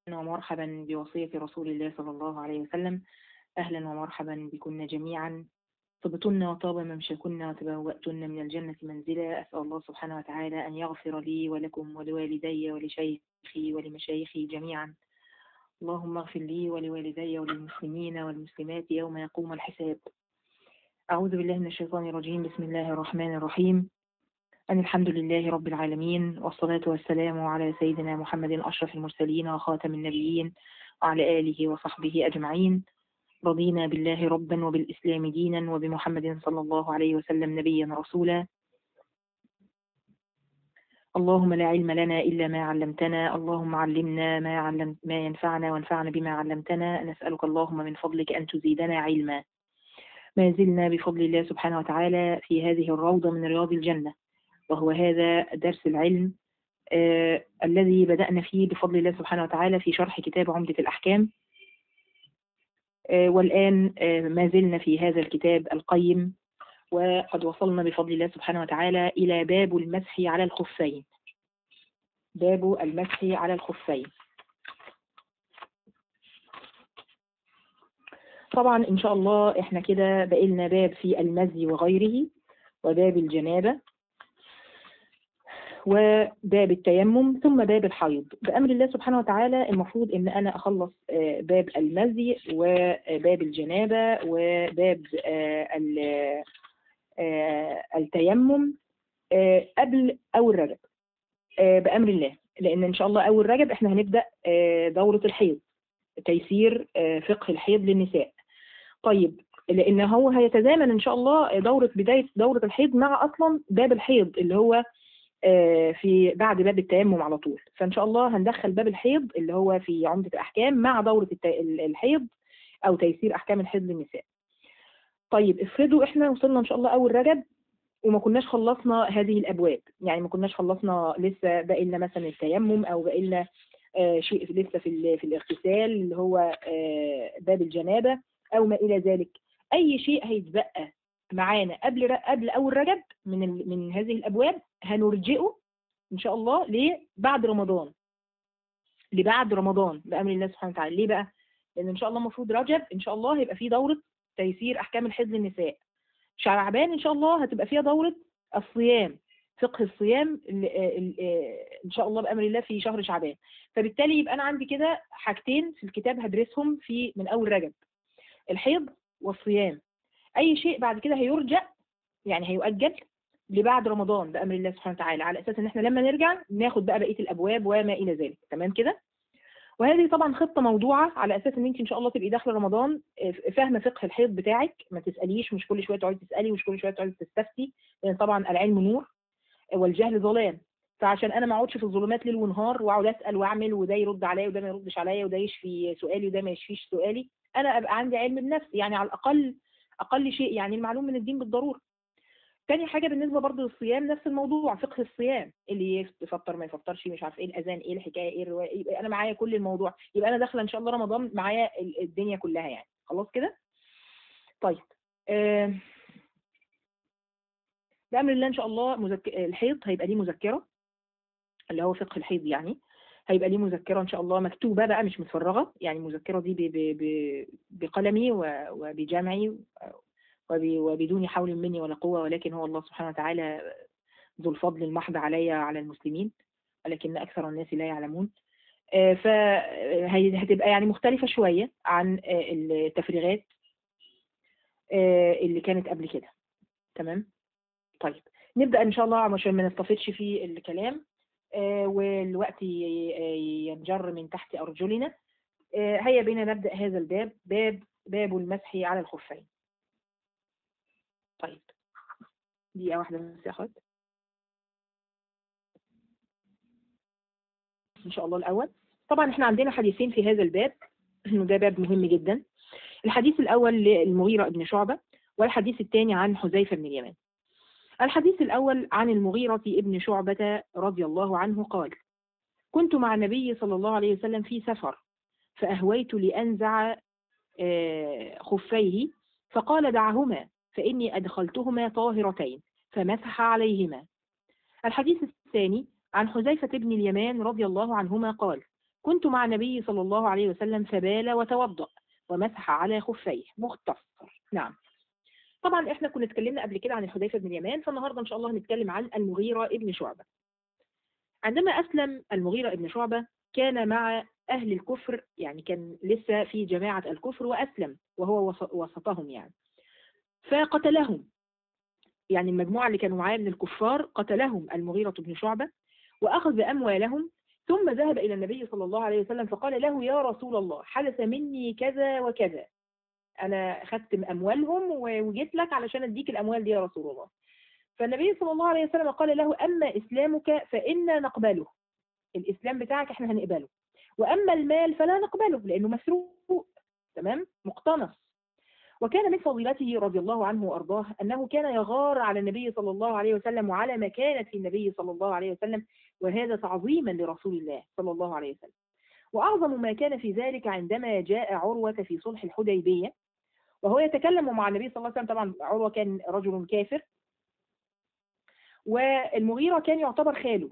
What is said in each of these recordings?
ومرحبا بوصية رسول الله صلى الله عليه وسلم أهلا ومرحبا بكن جميعا طبتن وطاب ممشكن وتبوأتن من الجنة منزلا أسأل الله سبحانه وتعالى أن يغفر لي ولكم ولوالدي ولشيخي ولمشايخي جميعا اللهم اغفر لي ولوالدي وللمسلمين والمسلمات يوم يقوم الحساب أعوذ بالله من الشيطان الرجيم بسم الله الرحمن الرحيم أن الحمد لله رب العالمين والصلاة والسلام على سيدنا محمد أشرف المرسلين وخاتم النبيين وعلى آله وصحبه أجمعين رضينا بالله ربا وبالإسلام دينا وبمحمد صلى الله عليه وسلم نبيا رسولا اللهم لا علم لنا إلا ما علمتنا اللهم علمنا ما, علم ما ينفعنا وانفعنا بما علمتنا نسألك اللهم من فضلك أن تزيدنا علما ما زلنا بفضل الله سبحانه وتعالى في هذه الروضة من رياض الجنة وهو هذا درس العلم آه الذي بدأنا فيه بفضل الله سبحانه وتعالى في شرح كتاب عمدة الأحكام آه والآن آه ما زلنا في هذا الكتاب القيم وقد وصلنا بفضل الله سبحانه وتعالى إلى باب المسح على الخفين باب المسح على الخفين طبعا إن شاء الله إحنا كده بقيلنا باب في المزي وغيره وباب الجنابة وباب التيمم ثم باب الحيض بأمر الله سبحانه وتعالى المفروض إن أنا أخلص باب المزي وباب الجنابة وباب التيمم قبل أول رجب بأمر الله لأن إن شاء الله أول رجب إحنا هنبدأ دورة الحيض تيسير فقه الحيض للنساء طيب لأن هو هيتزامن إن شاء الله دورة بداية دورة الحيض مع أصلا باب الحيض اللي هو في بعد باب التيمم على طول فإن شاء الله هندخل باب الحيض اللي هو في عمدة الأحكام مع دورة الحيض أو تيسير أحكام الحيض للنساء طيب افرضوا إحنا وصلنا إن شاء الله أول رجب وما كناش خلصنا هذه الابواب يعني ما كناش خلصنا لسه باقي لنا مثلا التيمم او باقي لنا آه شيء لسه في في الاغتسال اللي هو آه باب الجنابه او ما الى ذلك اي شيء هيتبقى معانا قبل قبل اول رجب من من هذه الابواب هنرجئه ان شاء الله لبعد رمضان لبعد رمضان بامر الله سبحانه وتعالى ليه بقى لان ان شاء الله المفروض رجب ان شاء الله هيبقى فيه دوره تيسير احكام الحيض للنساء شعبان ان شاء الله هتبقى فيها دورة الصيام فقه الصيام ان شاء الله بامر الله في شهر شعبان فبالتالي يبقى انا عندي كده حاجتين في الكتاب هدرسهم في من اول رجب الحيض والصيام اي شيء بعد كده هيرجع يعني هيؤجل لبعد رمضان بامر الله سبحانه وتعالى على اساس ان احنا لما نرجع ناخد بقى بقيه الابواب وما الى ذلك تمام كده وهذه طبعا خطه موضوعه على اساس ان انت ان شاء الله تبقي داخله رمضان فاهمه فقه الحيض بتاعك ما تساليش مش كل شويه تقعدي تسالي ومش كل شويه تقعدي تستفتي لان طبعا العلم نور والجهل ظلام فعشان انا ما اقعدش في الظلمات ليل ونهار واقعد اسال واعمل وده يرد عليا وده ما يردش عليا وده يشفي سؤالي وده ما يشفيش سؤالي انا ابقى عندي علم بنفسي يعني على الاقل اقل شيء يعني المعلوم من الدين بالضروره تاني حاجة بالنسبة برضه للصيام نفس الموضوع فقه الصيام اللي يفطر ما يفطرش مش عارف ايه الأذان ايه الحكاية ايه الرواية يبقى أنا معايا كل الموضوع يبقى أنا داخلة إن شاء الله رمضان معايا الدنيا كلها يعني خلاص كده طيب آه بأمر الله إن شاء الله مذك... الحيض هيبقى ليه مذكرة اللي هو فقه الحيض يعني هيبقى ليه مذكرة إن شاء الله مكتوبة بقى مش متفرغة يعني المذكرة دي ب... ب... ب... بقلمي وبجمعي وبدون حول مني ولا قوة ولكن هو الله سبحانه وتعالى ذو الفضل المحض علي على المسلمين ولكن أكثر الناس لا يعلمون فهتبقى يعني مختلفة شوية عن التفريغات اللي كانت قبل كده تمام طيب نبدأ إن شاء الله عشان ما نستفدش في الكلام والوقت ينجر من تحت أرجلنا هيا بنا نبدأ هذا الباب باب باب المسح على الخفين طيب دقيقة واحدة بس يا أخوات إن شاء الله الأول طبعا إحنا عندنا حديثين في هذا الباب وده باب مهم جدا الحديث الأول للمغيرة بن شعبة والحديث الثاني عن حذيفة بن اليمان الحديث الأول عن المغيرة ابن شعبة رضي الله عنه قال كنت مع النبي صلى الله عليه وسلم في سفر فأهويت لأنزع خفيه فقال دعهما فإني أدخلتهما طاهرتين فمسح عليهما الحديث الثاني عن حذيفة بن اليمان رضي الله عنهما قال كنت مع النبي صلى الله عليه وسلم فبال وتوضأ ومسح على خفيه مختصر نعم طبعا احنا كنا اتكلمنا قبل كده عن الحذيفه بن اليمان فالنهارده ان شاء الله هنتكلم عن المغيره ابن شعبه عندما اسلم المغيره ابن شعبه كان مع اهل الكفر يعني كان لسه في جماعه الكفر واسلم وهو وس- وسطهم يعني فقتلهم يعني المجموعه اللي كانوا معاه من الكفار قتلهم المغيره بن شعبه واخذ اموالهم ثم ذهب الى النبي صلى الله عليه وسلم فقال له يا رسول الله حدث مني كذا وكذا انا اخذت اموالهم وجيت لك علشان اديك الاموال دي يا رسول الله فالنبي صلى الله عليه وسلم قال له اما اسلامك فانا نقبله الاسلام بتاعك احنا هنقبله واما المال فلا نقبله لانه مسروق تمام مقتنص وكان من فضيلته رضي الله عنه وارضاه انه كان يغار على النبي صلى الله عليه وسلم وعلى مكانه النبي صلى الله عليه وسلم وهذا تعظيما لرسول الله صلى الله عليه وسلم واعظم ما كان في ذلك عندما جاء عروه في صلح الحديبيه وهو يتكلم مع النبي صلى الله عليه وسلم طبعا عروه كان رجل كافر والمغيره كان يعتبر خاله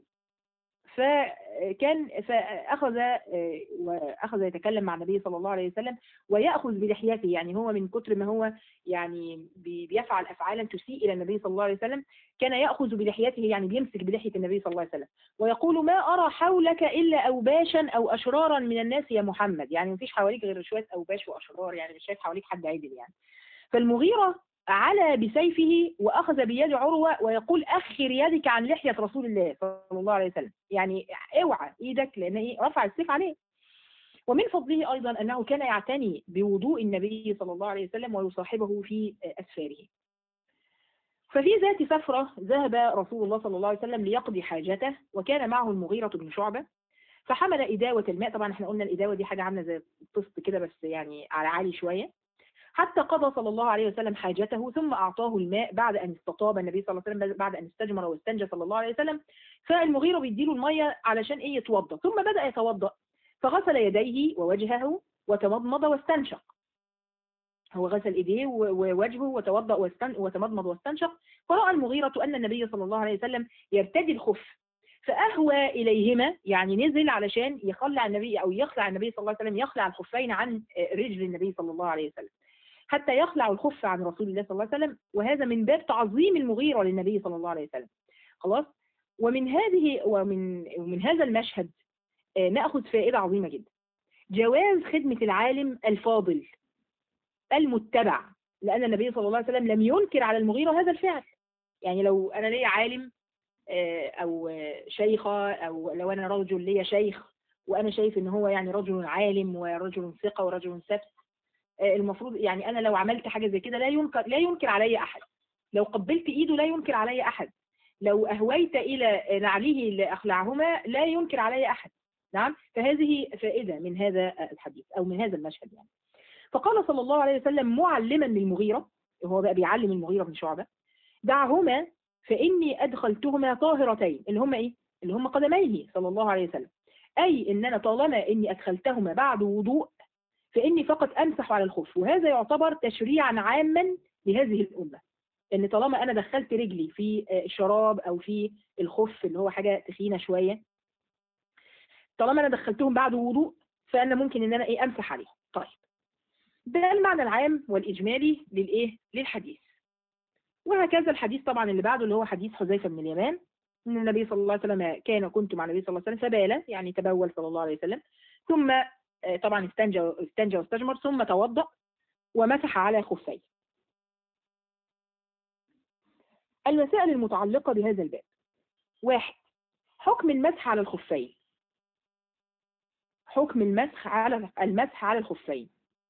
فكان فاخذ واخذ يتكلم مع النبي صلى الله عليه وسلم وياخذ بلحيته يعني هو من كتر ما هو يعني بي- بيفعل افعالا تسيء الى النبي صلى الله عليه وسلم كان ياخذ بلحيته يعني بيمسك بلحيه النبي صلى الله عليه وسلم ويقول ما ارى حولك الا اوباشا او اشرارا من الناس يا محمد يعني مفيش حواليك غير شويه اوباش واشرار يعني مش شايف حواليك حد عدل يعني فالمغيره على بسيفه واخذ بيد عروه ويقول اخر يدك عن لحيه رسول الله صلى الله عليه وسلم يعني اوعى ايدك لان ايه رفع السيف عليه ومن فضله ايضا انه كان يعتني بوضوء النبي صلى الله عليه وسلم ويصاحبه في اسفاره ففي ذات سفرة ذهب رسول الله صلى الله عليه وسلم ليقضي حاجته وكان معه المغيرة بن شعبة فحمل إداوة الماء طبعا احنا قلنا الإداوة دي حاجة عاملة زي الطست كده بس يعني على عالي شوية حتى قضى صلى الله عليه وسلم حاجته ثم أعطاه الماء بعد أن استطاب النبي صلى الله عليه وسلم بعد أن استجمر واستنجى صلى الله عليه وسلم فالمغيرة بيديله المية علشان إيه يتوضأ ثم بدأ يتوضأ فغسل يديه ووجهه وتمضمض واستنشق هو غسل ايديه و- ووجهه وتوضا واستن... وتمضمض واستنشق فراى المغيره ان النبي صلى الله عليه وسلم يرتدي الخف فاهوى اليهما يعني نزل علشان يخلع النبي او يخلع النبي صلى الله عليه وسلم يخلع الخفين عن رجل النبي صلى الله عليه وسلم حتى يخلع الخف عن رسول الله صلى الله عليه وسلم وهذا من باب تعظيم المغيره للنبي صلى الله عليه وسلم خلاص ومن هذه ومن ومن هذا المشهد آه، ناخذ فائده عظيمه جدا جواز خدمه العالم الفاضل المتبع لأن النبي صلى الله عليه وسلم لم ينكر على المغيرة هذا الفعل يعني لو أنا ليا عالم آه، أو آه، شيخة أو لو أنا رجل ليا شيخ وأنا شايف إن هو يعني رجل عالم ورجل ثقة ورجل سبت آه، المفروض يعني أنا لو عملت حاجة زي كده لا ينكر لا ينكر علي أحد لو قبلت إيده لا ينكر علي أحد لو أهويت إلى نعله لأخلعهما لا ينكر علي أحد نعم فهذه فائدة من هذا الحديث أو من هذا المشهد يعني فقال صلى الله عليه وسلم معلما للمغيرة هو بقى بيعلم المغيرة بن شعبة دعهما فإني أدخلتهما طاهرتين اللي هم إيه؟ اللي هم قدميه صلى الله عليه وسلم أي إن أنا طالما إني أدخلتهما بعد وضوء فإني فقط أمسح على الخف وهذا يعتبر تشريعا عاما لهذه الأمة إن طالما أنا دخلت رجلي في آه، الشراب أو في الخف اللي هو حاجة تخينة شوية طالما أنا دخلتهم بعد وضوء فأنا ممكن إن أنا إيه أمسح عليهم طيب ده المعنى العام والإجمالي للإيه؟ للحديث. وهكذا الحديث طبعا اللي بعده اللي هو حديث حذيفة بن اليمان إن النبي صلى الله عليه وسلم كان كنت مع النبي صلى الله عليه وسلم فبال يعني تبول صلى الله عليه وسلم ثم آه، طبعا استنجى استنجى واستجمر ثم توضأ ومسح على خفيه. المسائل المتعلقة بهذا الباب. واحد حكم المسح على الخفين. حكم المسح على المسح على الخفين.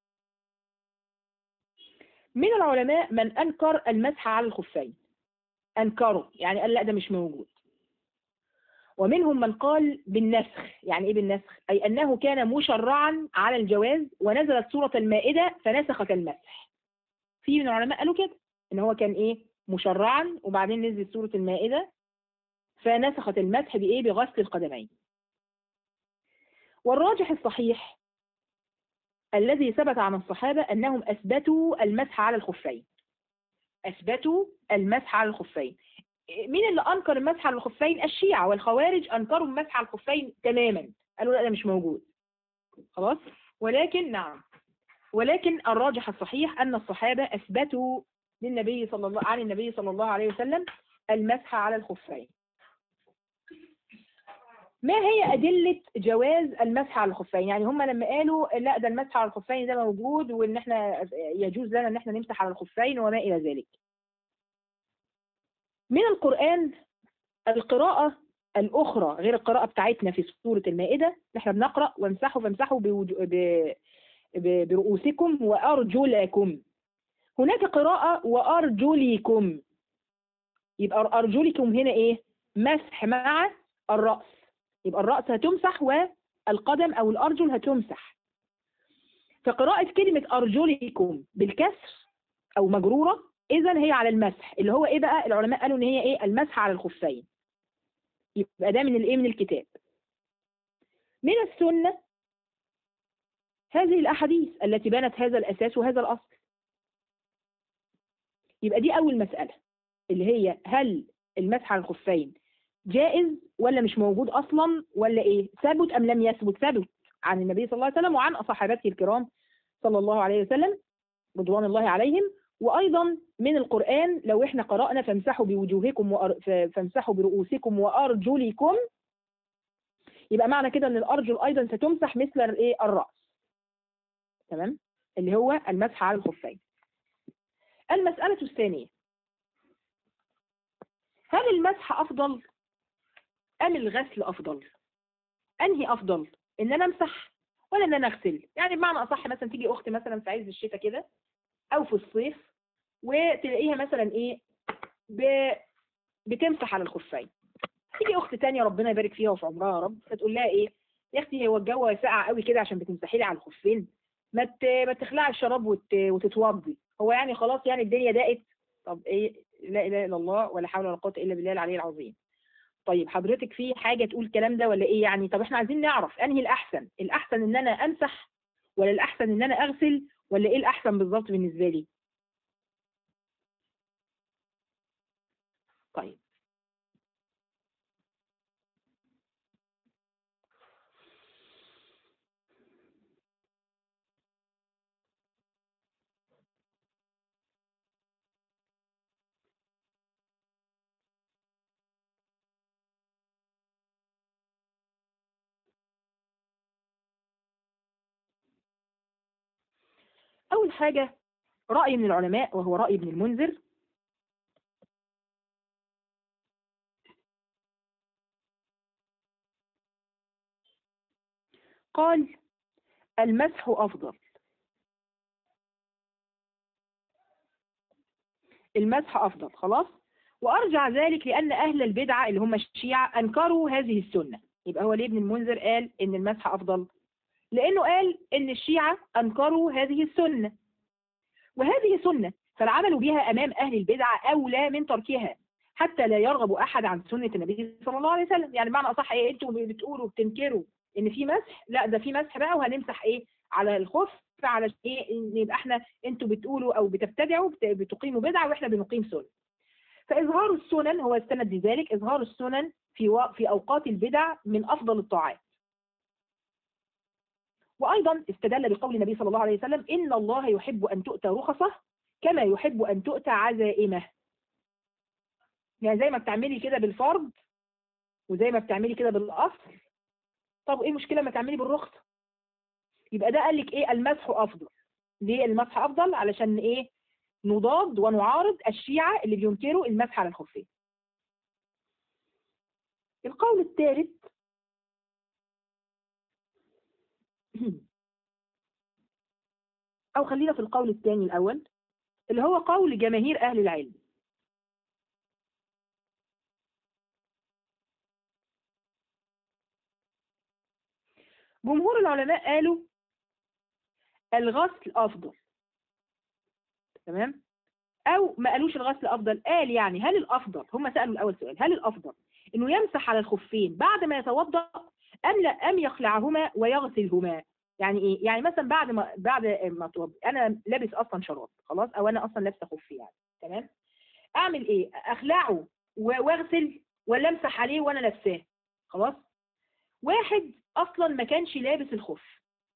من العلماء من أنكر المسح على الخفين أنكره يعني قال لا ده مش موجود ومنهم من قال بالنسخ يعني إيه بالنسخ أي أنه كان مشرعا على الجواز ونزلت سورة المائدة فنسخت المسح في من العلماء قالوا كده إن هو كان إيه مشرعا وبعدين نزلت سورة المائدة فنسخت المسح بإيه بغسل القدمين والراجح الصحيح الذي ثبت عن الصحابة أنهم أثبتوا المسح على الخفين أثبتوا المسح على الخفين مين اللي أنكر المسح على الخفين الشيعة والخوارج أنكروا المسح على الخفين تماما قالوا لا ده مش موجود خلاص ولكن نعم ولكن الراجح الصحيح أن الصحابة أثبتوا للنبي صلى الله عن النبي صلى الله عليه وسلم المسح على الخفين ما هي أدلة جواز المسح على الخفين يعني هم لما قالوا لا ده المسح على الخفين ده موجود وإن احنا يجوز لنا إن احنا نمسح على الخفين وما إلى ذلك من القرآن القراءة الأخرى غير القراءة بتاعتنا في سورة المائدة احنا بنقرأ وامسحوا فامسحوا بوجو... ب... ب... برؤوسكم وأرجلكم هناك قراءة وأرجلكم يبقى أرجلكم هنا إيه مسح مع الرأس يبقى الرأس هتمسح والقدم أو الأرجل هتمسح فقراءة كلمة أرجلكم بالكسر أو مجرورة إذا هي على المسح اللي هو إيه بقى العلماء قالوا إن هي إيه المسح على الخفين يبقى ده من الإيه من الكتاب من السنة هذه الأحاديث التي بنت هذا الأساس وهذا الأصل يبقى دي أول مسألة اللي هي هل المسح على الخفين جائز ولا مش موجود أصلا ولا إيه ثبت أم لم يثبت ثبت عن النبي صلى الله عليه وسلم وعن صحابته الكرام صلى الله عليه وسلم رضوان الله عليهم وأيضا من القرآن لو إحنا قرأنا فامسحوا بوجوهكم وأر... فامسحوا برؤوسكم وأرجلكم يبقى معنى كده أن الأرجل أيضا ستمسح مثل الإيه الرأس تمام اللي هو المسح على الخفين المسألة الثانية هل المسح أفضل أم الغسل أفضل أنهي أفضل إن أنا أمسح ولا إن أنا أغسل يعني بمعنى أصح مثلا تيجي أختي مثلا في عز الشتاء كده أو في الصيف وتلاقيها مثلا إيه ب... بتمسح على الخفين تيجي أخت تانية ربنا يبارك فيها وفي عمرها يا رب فتقول لها إيه يا أختي هو الجو ساقع قوي كده عشان بتمسحي لي على الخفين ما ت... ما تخلعي الشراب وت... وتتوضي هو يعني خلاص يعني الدنيا ضاقت طب ايه لا اله الا الله ولا حول ولا قوه الا بالله العلي العظيم طيب حضرتك في حاجه تقول الكلام ده ولا ايه يعني طب احنا عايزين نعرف انهي الاحسن الاحسن ان انا امسح ولا الاحسن ان انا اغسل ولا ايه الاحسن بالظبط بالنسبه لي طيب أول حاجة رأي من العلماء وهو رأي ابن المنذر قال المسح أفضل المسح أفضل خلاص وأرجع ذلك لأن أهل البدعة اللي هم الشيعة أنكروا هذه السنة يبقى هو ليه ابن المنذر قال إن المسح أفضل لأنه قال إن الشيعة أنكروا هذه السنة وهذه سنة فالعمل بها أمام أهل البدعة أولى من تركها حتى لا يرغب أحد عن سنة النبي صلى الله عليه وسلم يعني معنى أصح إيه أنتوا بتقولوا بتنكروا إن في مسح لا ده في مسح بقى وهنمسح إيه على الخف على إيه إن يبقى إحنا أنتوا بتقولوا أو بتبتدعوا بتقيموا بدعة وإحنا بنقيم سنة فإظهار السنن هو السند لذلك إظهار السنن في و... في أوقات البدع من أفضل الطاعات وأيضا استدل بقول النبي صلى الله عليه وسلم إن الله يحب أن تؤتى رخصه كما يحب أن تؤتى عزائمه يعني زي ما بتعملي كده بالفرض وزي ما بتعملي كده بالأصل طب إيه المشكلة ما تعملي بالرخصة يبقى ده قال لك إيه المسح أفضل ليه المسح أفضل علشان إيه نضاد ونعارض الشيعة اللي بينكروا المسح على الخفين القول الثالث أو خلينا في القول الثاني الأول اللي هو قول جماهير أهل العلم جمهور العلماء قالوا الغسل أفضل تمام أو ما قالوش الغسل أفضل قال يعني هل الأفضل هم سألوا الأول سؤال هل الأفضل إنه يمسح على الخفين بعد ما يتوضأ أم لا أم يخلعهما ويغسلهما يعني ايه يعني مثلا بعد ما بعد ما توضأ انا لابس اصلا شراب خلاص او انا اصلا لابسه خف يعني تمام اعمل ايه اخلعه واغسل ولا امسح عليه وانا لابساه خلاص واحد اصلا ما كانش لابس الخف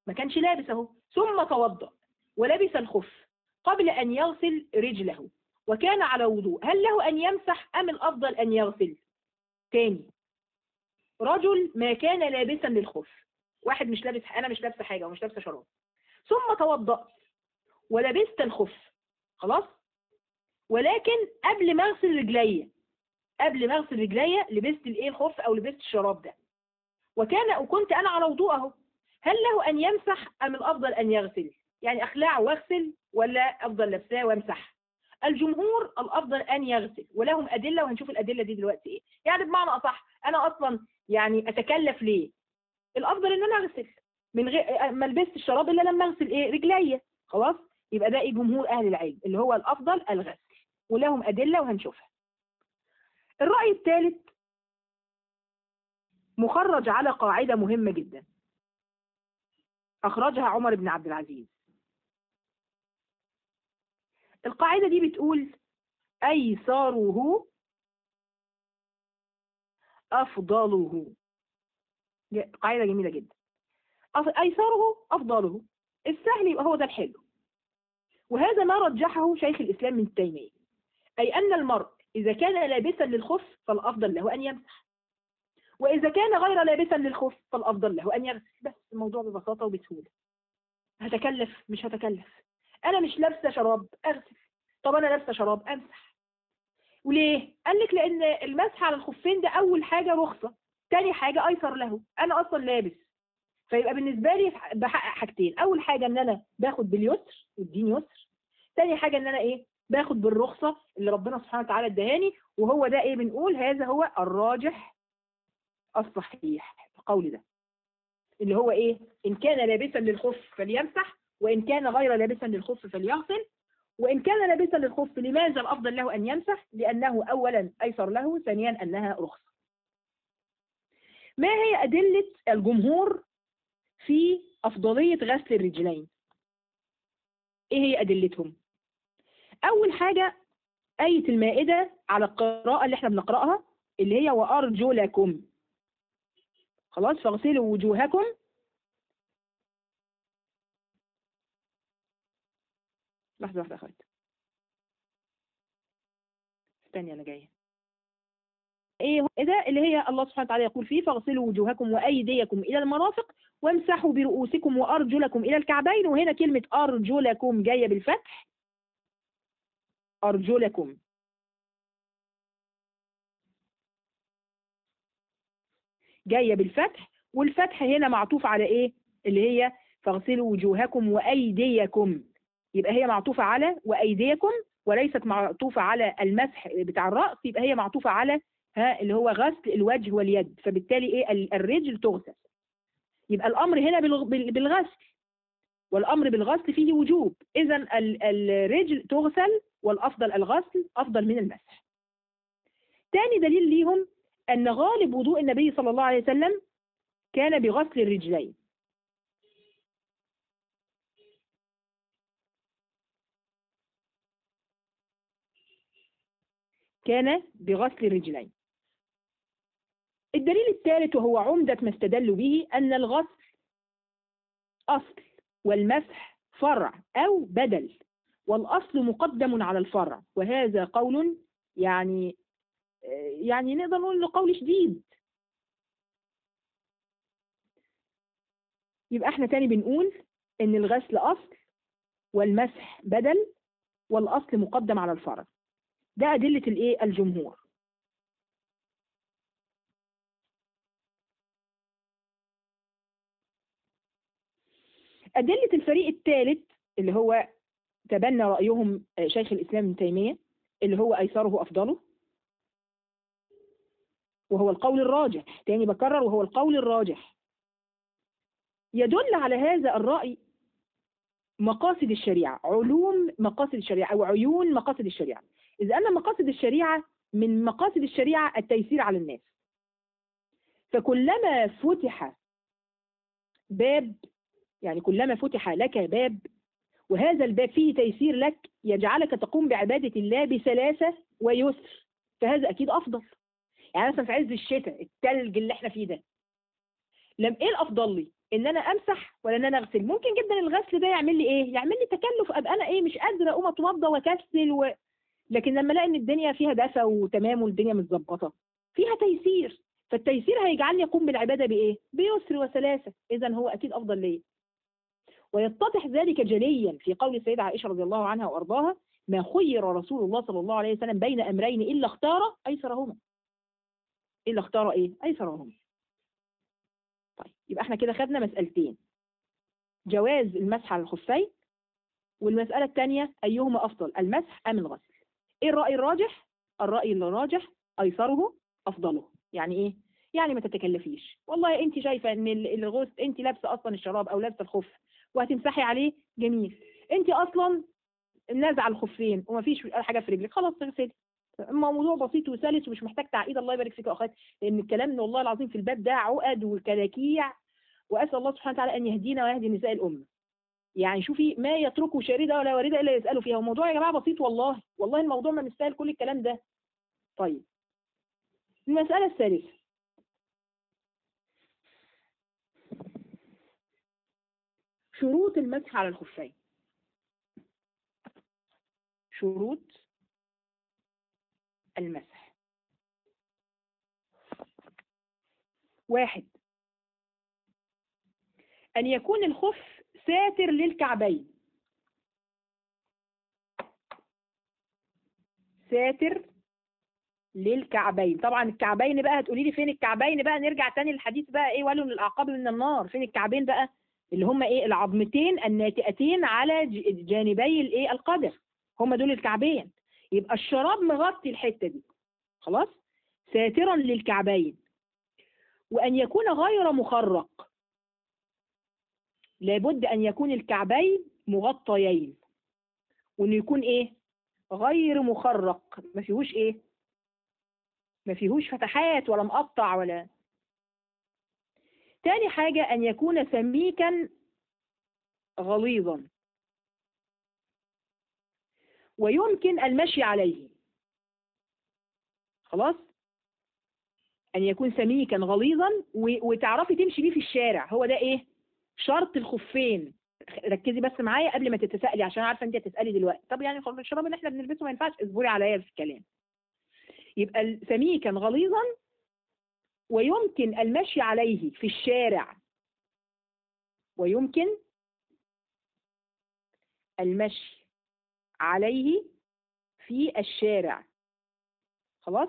ما كانش لابس اهو ثم توضأ ولبس الخف قبل أن يغسل رجله وكان على وضوء هل له أن يمسح أم الأفضل أن يغسل تاني رجل ما كان لابسا للخف واحد مش لابس أنا مش لابسة حاجة ومش لابسة شراب ثم توضأت ولبست الخف خلاص ولكن قبل ما اغسل رجليا قبل ما اغسل رجليا لبست الايه الخف او لبست الشراب ده وكان وكنت انا على وضوء اهو هل له ان يمسح ام الافضل ان يغسل يعني اخلعه واغسل ولا افضل لابساه وامسح الجمهور الافضل ان يغسل ولهم ادله وهنشوف الادله دي دلوقتي ايه يعني بمعنى اصح انا اصلا يعني اتكلف ليه الافضل ان انا اغسل من غير ما لبست الشراب الا لما اغسل ايه رجليا خلاص يبقى ده ايه جمهور اهل العلم اللي هو الافضل الغسل ولهم ادله وهنشوفها الراي الثالث مخرج على قاعده مهمه جدا اخرجها عمر بن عبد العزيز القاعده دي بتقول ايساره افضله قاعده جميله جدا ايساره افضله السهل يبقى هو ده الحلو وهذا ما رجحه شيخ الإسلام من تيمية أي أن المرء إذا كان لابسا للخف فالأفضل له أن يمسح وإذا كان غير لابسا للخف فالأفضل له أن يغسل بس الموضوع ببساطة وبسهولة هتكلف مش هتكلف أنا مش لابسة شراب أغسل طب أنا لابسة شراب أمسح وليه؟ قال لك لأن المسح على الخفين ده أول حاجة رخصة تاني حاجة أيسر له أنا أصلا لابس فيبقى بالنسبة لي بحقق حاجتين أول حاجة إن أنا باخد باليسر والدين يسر تاني حاجة إن أنا إيه باخد بالرخصة اللي ربنا سبحانه وتعالى ادهاني وهو ده إيه بنقول هذا هو الراجح الصحيح القول ده اللي هو إيه إن كان لابسا للخف فليمسح وإن كان غير لابسا للخف فليغسل وإن كان لابسا للخف لماذا الأفضل له أن يمسح لأنه أولا أيسر له ثانيا أنها رخصة ما هي أدلة الجمهور في أفضلية غسل الرجلين إيه هي أدلتهم أول حاجة آية المائدة على القراءة اللي احنا بنقرأها اللي هي وأرجلكم خلاص فاغسلوا وجوهكم لحظة واحدة أخوات استني أنا جاية ايه ده اللي هي الله سبحانه وتعالى يقول فيه فاغسلوا وجوهكم وايديكم الى المرافق وامسحوا برؤوسكم وارجلكم الى الكعبين وهنا كلمه ارجلكم جايه بالفتح ارجلكم جايه بالفتح والفتح هنا معطوف على ايه اللي هي فاغسلوا وجوهكم وايديكم يبقى هي معطوفه على وايديكم وليست معطوفه على المسح بتاع الراس يبقى هي معطوفه على ها اللي هو غسل الوجه واليد فبالتالي ايه الرجل تغسل يبقى الامر هنا بالغسل والامر بالغسل فيه وجوب اذا الرجل تغسل والافضل الغسل افضل من المسح تاني دليل ليهم ان غالب وضوء النبي صلى الله عليه وسلم كان بغسل الرجلين كان بغسل الرجلين الدليل الثالث وهو عمدة ما استدلوا به أن الغسل أصل والمسح فرع أو بدل والأصل مقدم على الفرع وهذا قول يعني يعني نقدر نقول له قول شديد يبقى احنا تاني بنقول ان الغسل أصل والمسح بدل والأصل مقدم على الفرع ده أدلة الإيه الجمهور أدلة الفريق الثالث اللي هو تبنى رأيهم شيخ الإسلام ابن تيمية اللي هو أيسره أفضله وهو القول الراجح تاني بكرر وهو القول الراجح يدل على هذا الرأي مقاصد الشريعة علوم مقاصد الشريعة أو عيون مقاصد الشريعة إذا أن مقاصد الشريعة من مقاصد الشريعة التيسير على الناس فكلما فتح باب يعني كلما فتح لك باب وهذا الباب فيه تيسير لك يجعلك تقوم بعبادة الله بسلاسة ويسر فهذا أكيد أفضل يعني مثلا في عز الشتاء التلج اللي احنا فيه ده لم ايه الأفضل لي ان انا امسح ولا ان انا اغسل ممكن جدا الغسل ده يعمل لي ايه يعمل لي تكلف ابقى انا ايه مش قادره اقوم اتوضى واكسل و... لكن لما الاقي ان الدنيا فيها دفى وتمام والدنيا متظبطه فيها تيسير فالتيسير هيجعلني اقوم بالعباده بايه بيسر وسلاسه اذا هو اكيد افضل ليا ويتضح ذلك جليا في قول السيدة عائشة رضي الله عنها وأرضاها ما خير رسول الله صلى الله عليه وسلم بين أمرين إلا اختار أيسرهما إلا اختار إيه أيسرهما طيب يبقى احنا كده خدنا مسألتين جواز المسح على الخفين والمسألة الثانية أيهما أفضل المسح أم الغسل إيه الرأي الراجح الرأي الراجح أيسره أفضله يعني إيه يعني ما تتكلفيش والله انت شايفه ان الغسل انت لابسه اصلا الشراب او لابسه الخف وهتمسحي عليه جميل انت اصلا نازعه الخفين ومفيش حاجه في رجلك خلاص تغسلي الموضوع بسيط وسلس ومش محتاج تعقيد الله يبارك فيك يا اخوات لان الكلام والله العظيم في الباب ده عقد وكلاكيع واسال الله سبحانه وتعالى ان يهدينا ويهدي نساء الامه يعني شوفي ما يتركه شارده ولا وارده الا يسالوا فيها الموضوع يا جماعه بسيط والله والله الموضوع ما مستاهل كل الكلام ده طيب المساله الثالثه شروط المسح على الخفين شروط المسح واحد أن يكون الخف ساتر للكعبين ساتر للكعبين طبعا الكعبين بقى هتقولي لي فين الكعبين بقى نرجع تاني للحديث بقى ايه ولوا للاعقاب من النار فين الكعبين بقى اللي هم ايه العظمتين الناتئتين على جانبي الايه القدم هم دول الكعبين يبقى الشراب مغطي الحته دي خلاص ساترا للكعبين وان يكون غير مخرق لابد ان يكون الكعبين مغطيين وانه يكون ايه غير مخرق ما فيهوش ايه ما فيهوش فتحات ولا مقطع ولا تاني حاجة أن يكون سميكا غليظا ويمكن المشي عليه خلاص أن يكون سميكا غليظا وتعرفي تمشي بيه في الشارع هو ده إيه شرط الخفين ركزي بس معايا قبل ما تتسألي عشان عارفة أنت هتسألي دلوقتي طب يعني الشراب اللي احنا بنلبسه ما ينفعش اصبري عليا في الكلام يبقى سميكا غليظا ويمكن المشي عليه في الشارع ويمكن المشي عليه في الشارع خلاص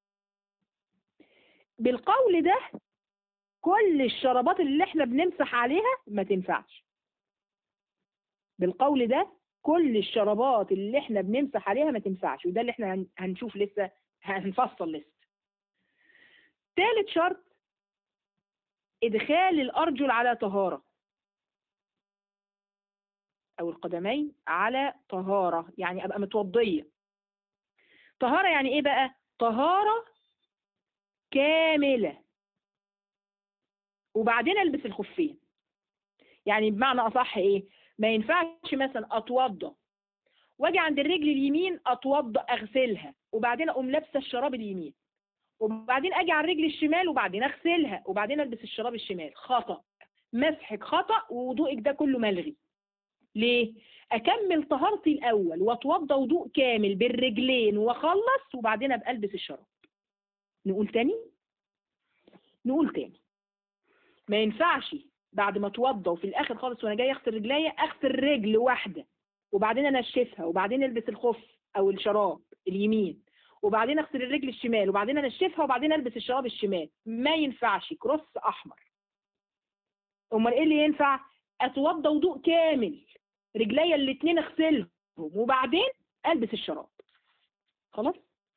بالقول ده كل الشرابات اللي احنا بنمسح عليها ما تنفعش بالقول ده كل الشرابات اللي احنا بنمسح عليها ما تنفعش وده اللي احنا هنشوف لسه هنفصل لسه ثالث شرط إدخال الأرجل على طهارة أو القدمين على طهارة يعني أبقى متوضية طهارة يعني إيه بقى؟ طهارة كاملة وبعدين ألبس الخفين يعني بمعنى أصح إيه؟ ما ينفعش مثلا أتوضى واجي عند الرجل اليمين أتوضى أغسلها وبعدين أقوم لابسة الشراب اليمين وبعدين اجي على الرجل الشمال وبعدين اغسلها وبعدين البس الشراب الشمال خطأ مسحك خطأ ووضوءك ده كله ملغي ليه اكمل طهارتي الاول واتوضى وضوء كامل بالرجلين واخلص وبعدين ابقى البس الشراب نقول تاني نقول تاني ما ينفعش بعد ما اتوضى وفي الاخر خالص وانا جاي اغسل رجليا اغسل رجل واحده وبعدين انشفها وبعدين البس الخف او الشراب اليمين وبعدين اغسل الرجل الشمال وبعدين انشفها وبعدين البس الشراب الشمال ما ينفعش كروس احمر امال ايه اللي ينفع اتوضى وضوء كامل رجليا الاثنين اغسلهم وبعدين البس الشراب خلاص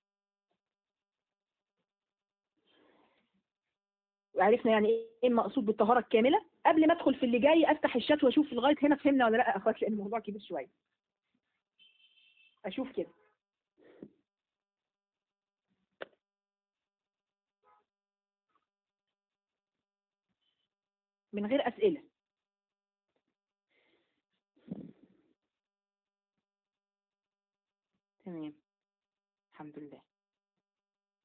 وعرفنا يعني ايه المقصود بالطهاره الكامله قبل ما ادخل في اللي جاي افتح الشات واشوف لغايه هنا فهمنا ولا لا اخوات لان الموضوع كبير شويه اشوف كده من غير أسئلة تمام الحمد لله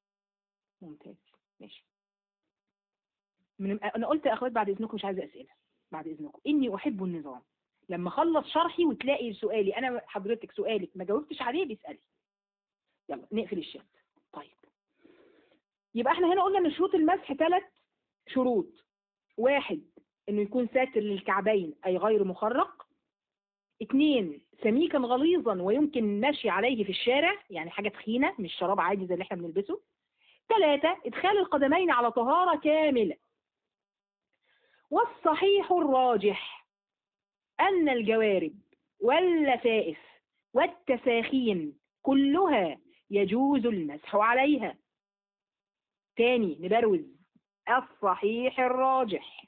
ممتاز ماشي من... انا قلت يا اخوات بعد اذنكم مش عايزه اسئله بعد اذنكم اني احب النظام لما اخلص شرحي وتلاقي سؤالي انا حضرتك سؤالك ما جاوبتش عليه بيسالي يلا نقفل الشات طيب يبقى احنا هنا قلنا ان شروط المسح ثلاث شروط واحد انه يكون ساتر للكعبين اي غير مخرق اثنين سميكا غليظا ويمكن المشي عليه في الشارع يعني حاجة تخينة مش شراب عادي زي اللي احنا بنلبسه ثلاثة ادخال القدمين على طهارة كاملة والصحيح الراجح أن الجوارب واللفائف والتساخين كلها يجوز المسح عليها تاني نبروز الصحيح الراجح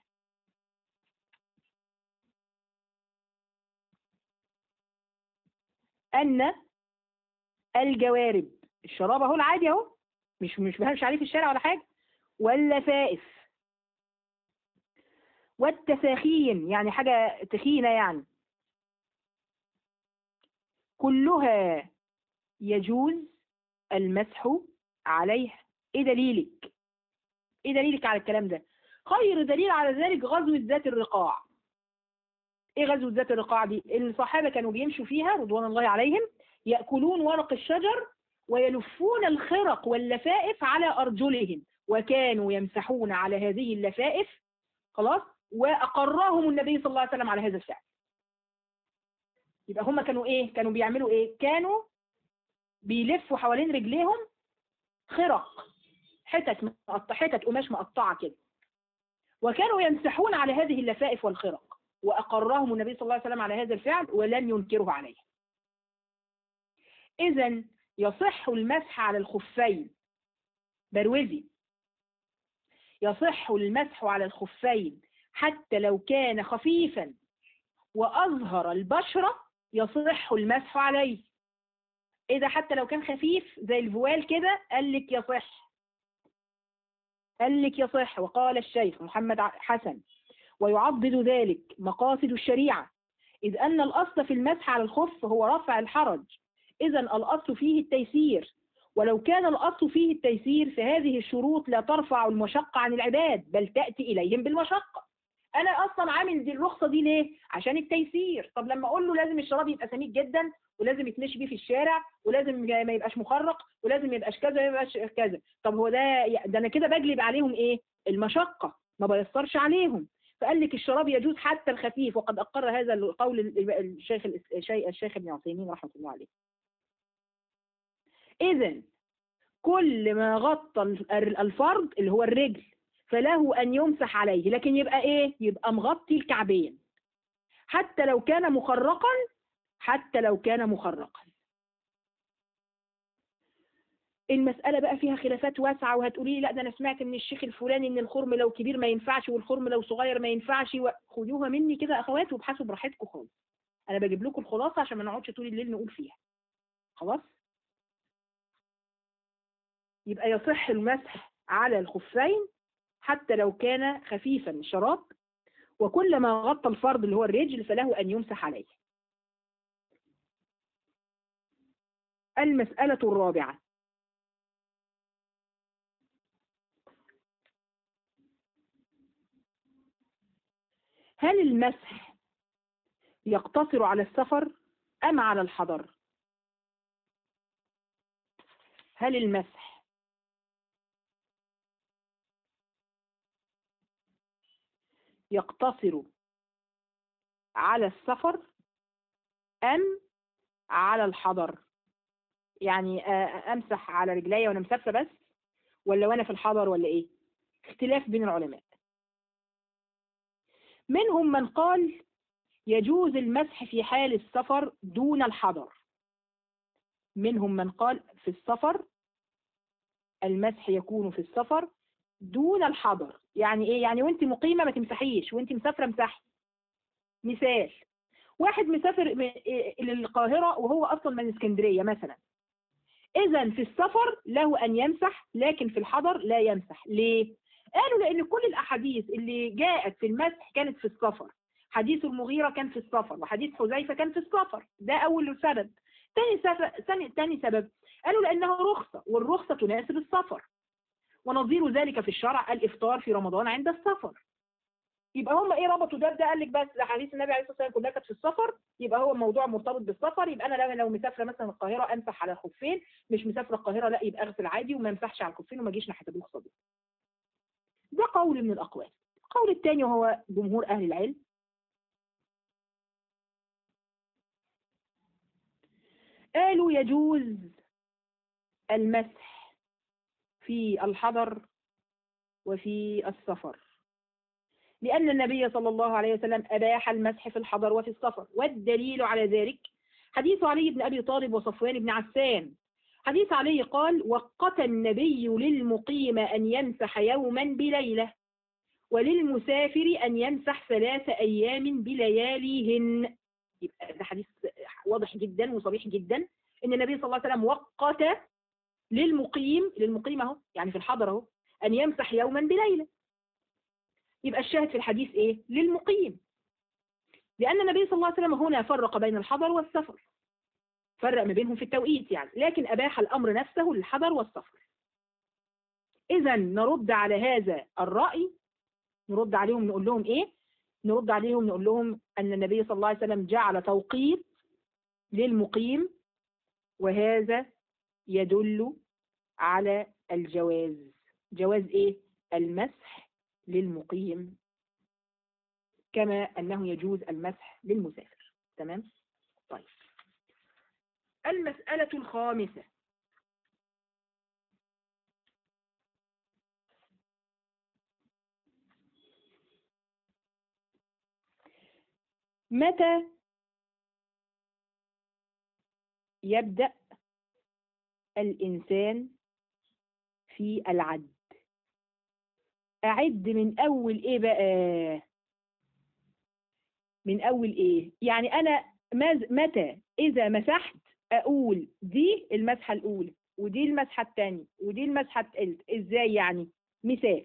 أن الجوارب الشراب اهو العادي اهو مش مش بهمش عليه في الشارع ولا حاجة واللفائف والتساخين يعني حاجة تخينة يعني كلها يجوز المسح عليها ايه دليلك ايه دليلك على الكلام ده خير دليل على ذلك غزوة ذات الرقاع ايه غزوة ذات الرقاع دي الصحابة كانوا بيمشوا فيها رضوان الله عليهم يأكلون ورق الشجر ويلفون الخرق واللفائف على أرجلهم وكانوا يمسحون على هذه اللفائف خلاص وأقرهم النبي صلى الله عليه وسلم على هذا الفعل يبقى هم كانوا ايه كانوا بيعملوا ايه كانوا بيلفوا حوالين رجليهم خرق حتت مقطع حتت قماش مقطعه كده وكانوا يمسحون على هذه اللفائف والخرق وأقرهم النبي صلى الله عليه وسلم على هذا الفعل ولم ينكره عليه إذا يصح المسح على الخفين بروزي يصح المسح على الخفين حتى لو كان خفيفا وأظهر البشرة يصح المسح عليه إذا حتى لو كان خفيف زي الفوال كده قال لك يصح قال لك يصح وقال الشيخ محمد حسن ويعضد ذلك مقاصد الشريعة إذ أن الأصل في المسح على الخف هو رفع الحرج إذا الأصل فيه التيسير ولو كان الأصل فيه التيسير فهذه الشروط لا ترفع المشقة عن العباد بل تأتي إليهم بالمشقة أنا أصلا عامل دي الرخصة دي ليه؟ عشان التيسير طب لما أقول له لازم الشراب يبقى سميك جدا ولازم يتمشي بيه في الشارع ولازم ما يبقاش مخرق ولازم ما يبقاش كذا ما يبقاش كذا طب هو ده ده أنا كده بجلب عليهم إيه؟ المشقة ما بيسرش عليهم فقال لك الشراب يجوز حتى الخفيف وقد أقر هذا القول الشيخ الشيخ ابن عثيمين رحمه الله عليه إذا كل ما غطى الفرد اللي هو الرجل فله أن يمسح عليه لكن يبقى إيه؟ يبقى مغطي الكعبين حتى لو كان مخرقا حتى لو كان مخرقا المسألة بقى فيها خلافات واسعة وهتقولي لي لا ده أنا سمعت من الشيخ الفلاني إن الخرم لو كبير ما ينفعش والخرم لو صغير ما ينفعش خدوها مني كده أخوات وابحثوا براحتكم خالص أنا بجيب لكم الخلاصة عشان ما نقعدش طول الليل نقول فيها خلاص يبقى يصح المسح على الخفين حتى لو كان خفيفا الشراب وكلما غطى الفرد اللي هو الرجل فله أن يمسح عليه المسألة الرابعة هل المسح يقتصر على السفر أم على الحضر هل المسح يقتصر على السفر أم على الحضر يعني أمسح على رجلي وأنا مسافرة بس ولا وأنا في الحضر ولا إيه اختلاف بين العلماء منهم من قال يجوز المسح في حال السفر دون الحضر منهم من قال في السفر المسح يكون في السفر دون الحضر يعني ايه يعني وانت مقيمة ما تمسحيش وانت مسافرة امسحي مثال واحد مسافر للقاهرة وهو اصلا من اسكندرية مثلا اذا في السفر له ان يمسح لكن في الحضر لا يمسح ليه قالوا لان كل الاحاديث اللي جاءت في المسح كانت في السفر حديث المغيرة كان في السفر وحديث حذيفة كان في السفر ده اول سبب تاني سبب تاني سبب قالوا لانها رخصة والرخصة تناسب السفر ونظير ذلك في الشرع الإفطار في رمضان عند السفر يبقى هم ايه ربطوا ده بده قال لك بس ده حديث النبي عليه الصلاه والسلام كلها كانت في السفر يبقى هو الموضوع مرتبط بالسفر يبقى انا لو لو مسافره مثلا القاهره امسح على الخفين مش مسافره القاهره لا يبقى اغسل عادي وما امسحش على الخفين وما اجيش ناحيه الرخصه دي ده قول من الاقوال القول الثاني وهو جمهور اهل العلم قالوا يجوز المسح في الحضر وفي السفر لأن النبي صلى الله عليه وسلم أباح المسح في الحضر وفي السفر والدليل على ذلك حديث علي بن أبي طالب وصفوان بن عسان حديث علي قال وقت النبي للمقيم أن يمسح يوما بليلة وللمسافر أن يمسح ثلاث أيام بلياليهن يبقى ده حديث واضح جدا وصريح جدا ان النبي صلى الله عليه وسلم وقت للمقيم للمقيم اهو يعني في الحضر اهو ان يمسح يوما بليله يبقى الشاهد في الحديث ايه للمقيم لان النبي صلى الله عليه وسلم هنا فرق بين الحضر والسفر فرق ما بينهم في التوقيت يعني لكن اباح الامر نفسه للحضر والسفر اذا نرد على هذا الراي نرد عليهم نقول لهم ايه نرد عليهم نقول لهم أن النبي صلى الله عليه وسلم جعل توقيت للمقيم وهذا يدل على الجواز جواز إيه؟ المسح للمقيم كما أنه يجوز المسح للمسافر تمام؟ طيب المسألة الخامسة متى يبدأ الإنسان في العد أعد من أول إيه بقى من أول إيه يعني أنا متى إذا مسحت أقول دي المسحة الأولى ودي المسحة الثانية ودي المسحة الثالثة إزاي يعني مثال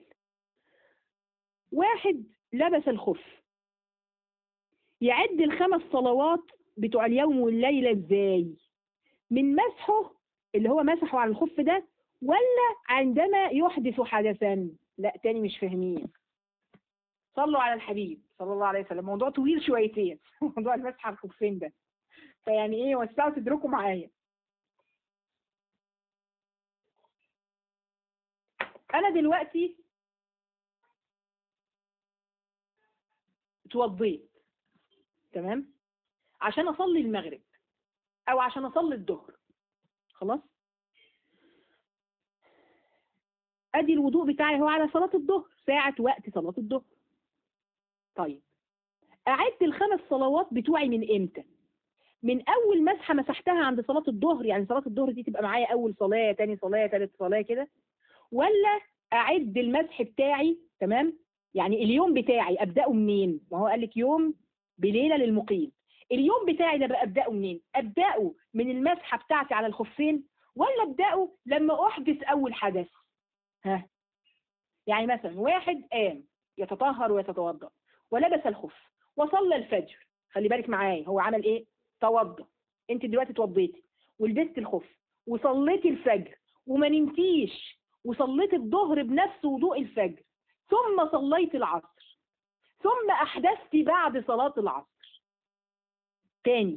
واحد لبس الخف يعد الخمس صلوات بتوع اليوم والليلة ازاي من مسحه اللي هو مسحه على الخف ده ولا عندما يحدث حدثا لا تاني مش فاهمين صلوا على الحبيب صلى الله عليه وسلم موضوع طويل شويتين موضوع المسح على الخفين ده فيعني ايه وسعوا تدركوا معايا انا دلوقتي اتوضيت تمام عشان اصلي المغرب او عشان اصلي الظهر خلاص ادي الوضوء بتاعي هو على صلاة الظهر ساعة وقت صلاة الظهر طيب اعد الخمس صلوات بتوعي من امتى من اول مسحة مسحتها عند صلاة الظهر يعني صلاة الظهر دي تبقى معايا اول صلاة تاني صلاة تالت صلاة كده ولا اعد المسح بتاعي تمام يعني اليوم بتاعي ابداه منين ما هو قال لك يوم بليلة للمقيم اليوم بتاعي ده بقى ابداه منين ابداه من المسحة بتاعتي على الخفين ولا ابداه لما احدث اول حدث ها يعني مثلا واحد قام يتطهر ويتوضا ولبس الخف وصلى الفجر خلي بالك معايا هو عمل ايه توضا انت دلوقتي اتوضيتي ولبست الخف وصليتي الفجر وما نمتيش وصليت الظهر بنفس وضوء الفجر ثم صليت العصر ثم احدثت بعد صلاة العصر تاني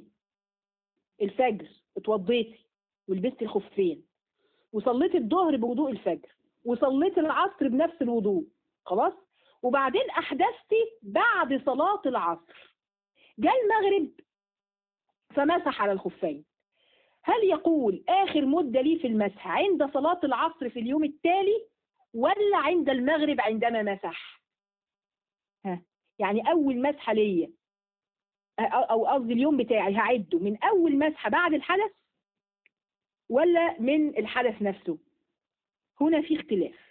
الفجر اتوضيتي ولبست الخفين وصليت الظهر بوضوء الفجر وصليت العصر بنفس الوضوء خلاص وبعدين احدثتي بعد صلاة العصر جاء المغرب فمسح على الخفين هل يقول آخر مدة لي في المسح عند صلاة العصر في اليوم التالي ولا عند المغرب عندما مسح ها يعني أول مسحة ليا أو قصدي اليوم بتاعي هعده من أول مسحة بعد الحدث ولا من الحدث نفسه هنا في اختلاف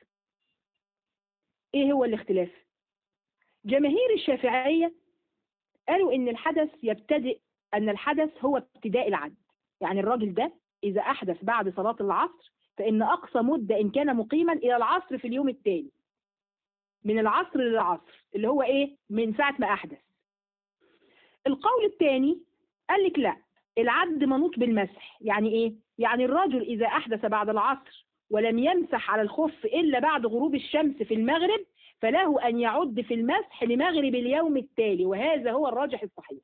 ايه هو الاختلاف جماهير الشافعية قالوا ان الحدث يبتدئ ان الحدث هو ابتداء العد يعني الراجل ده اذا احدث بعد صلاة العصر فان اقصى مدة ان كان مقيما الى العصر في اليوم التالي من العصر للعصر اللي هو ايه من ساعة ما احدث القول الثاني قال لك لا العد منوط بالمسح يعني ايه يعني الرجل اذا احدث بعد العصر ولم يمسح على الخف إلا بعد غروب الشمس في المغرب فله أن يعد في المسح لمغرب اليوم التالي وهذا هو الراجح الصحيح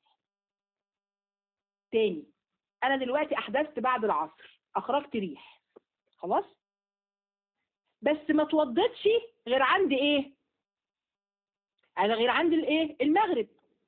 تاني أنا دلوقتي أحدثت بعد العصر أخرجت ريح خلاص بس ما توضتش غير عند إيه أنا غير عند الإيه المغرب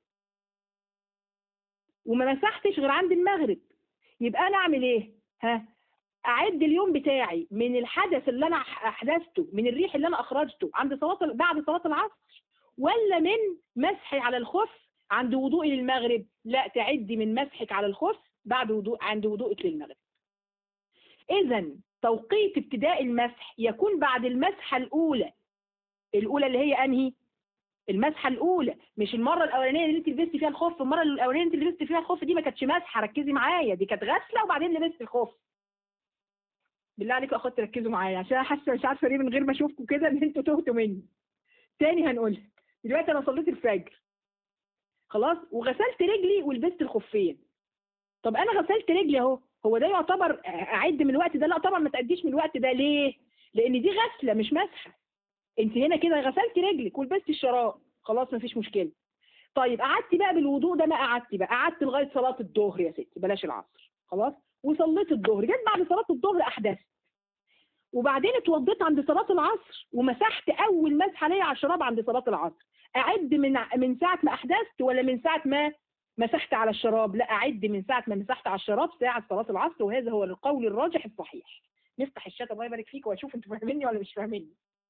وما مسحتش غير عند المغرب يبقى أنا أعمل إيه ها اعد اليوم بتاعي من الحدث اللي انا احدثته من الريح اللي انا اخرجته عند صلاه بعد صلاه العصر ولا من مسحي على الخف عند وضوئي للمغرب لا تعدي من مسحك على الخف بعد وضوء عند وضوئك للمغرب اذا توقيت ابتداء المسح يكون بعد المسحه الاولى الاولى اللي هي انهي المسحه الاولى مش المره الاولانيه اللي انت لبستي فيها الخف المره الاولانيه اللي انت لبستي فيها الخف دي ما كانتش مسحه ركزي معايا دي كانت غسله وبعدين لبست الخف بالله عليكم اخوات تركزوا معايا عشان حاسه مش عارفه ليه من غير ما اشوفكم كده ان انتوا تهتوا مني تاني هنقولها دلوقتي انا صليت الفجر خلاص وغسلت رجلي ولبست الخفين طب انا غسلت رجلي اهو هو ده يعتبر اعد من الوقت ده لا طبعا ما تأديش من الوقت ده ليه لان دي غسله مش مسحه انت هنا كده غسلت رجلك ولبست الشراب خلاص مفيش مشكله طيب قعدتي بقى بالوضوء ده ما قعدتي بقى قعدت لغايه صلاه الظهر يا ستي بلاش العصر خلاص وصليت الظهر جت بعد صلاه الظهر احدثت وبعدين اتوضيت عند صلاه العصر ومسحت اول مسحه ليا على الشراب عند صلاه العصر اعد من من ساعه ما احدثت ولا من ساعه ما مسحت على الشراب لا اعد من ساعه ما مسحت على الشراب ساعه صلاه العصر وهذا هو القول الراجح الصحيح نفتح الشات الله يبارك فيك واشوف انتوا فاهميني ولا مش فاهميني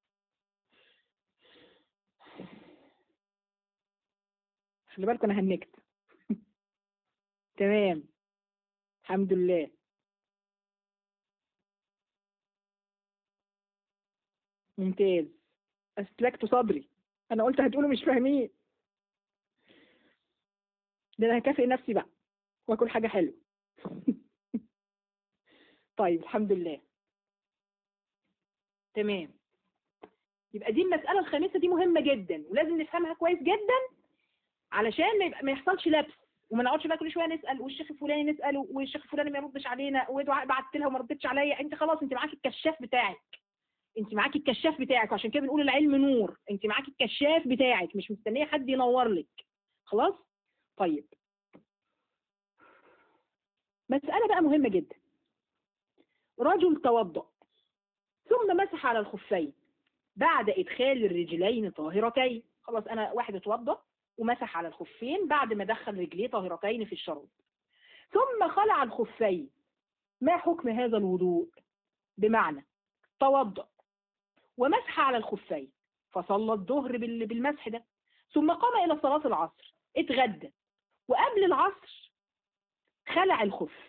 خلي بالكم انا هنكت تمام الحمد لله ممتاز أسلكت صدري أنا قلت هتقولوا مش فاهمين ده أنا هكافئ نفسي بقى وآكل حاجة حلوة طيب الحمد لله تمام يبقى دي المسألة الخامسة دي مهمة جدا ولازم نفهمها كويس جدا علشان ما, يبقى ما يحصلش لبس وما نقعدش بقى كل شويه نسال والشيخ الفلاني نساله والشيخ الفلاني ما يردش علينا ودعاء بعت لها وما ردتش عليا انت خلاص انت معاكي الكشاف بتاعك انت معاكي الكشاف بتاعك وعشان كده بنقول العلم نور انت معاكي الكشاف بتاعك مش مستنيه حد ينور لك خلاص طيب مسألة بقى مهمة جدا رجل توضأ ثم مسح على الخفين بعد إدخال الرجلين طاهرتين خلاص أنا واحد اتوضأ ومسح على الخفين بعد ما دخل رجليه طاهرتين في الشراب ثم خلع الخفين ما حكم هذا الوضوء بمعنى توضأ ومسح على الخفين فصلى الظهر بالمسح ده ثم قام إلى صلاة العصر اتغدى وقبل العصر خلع الخف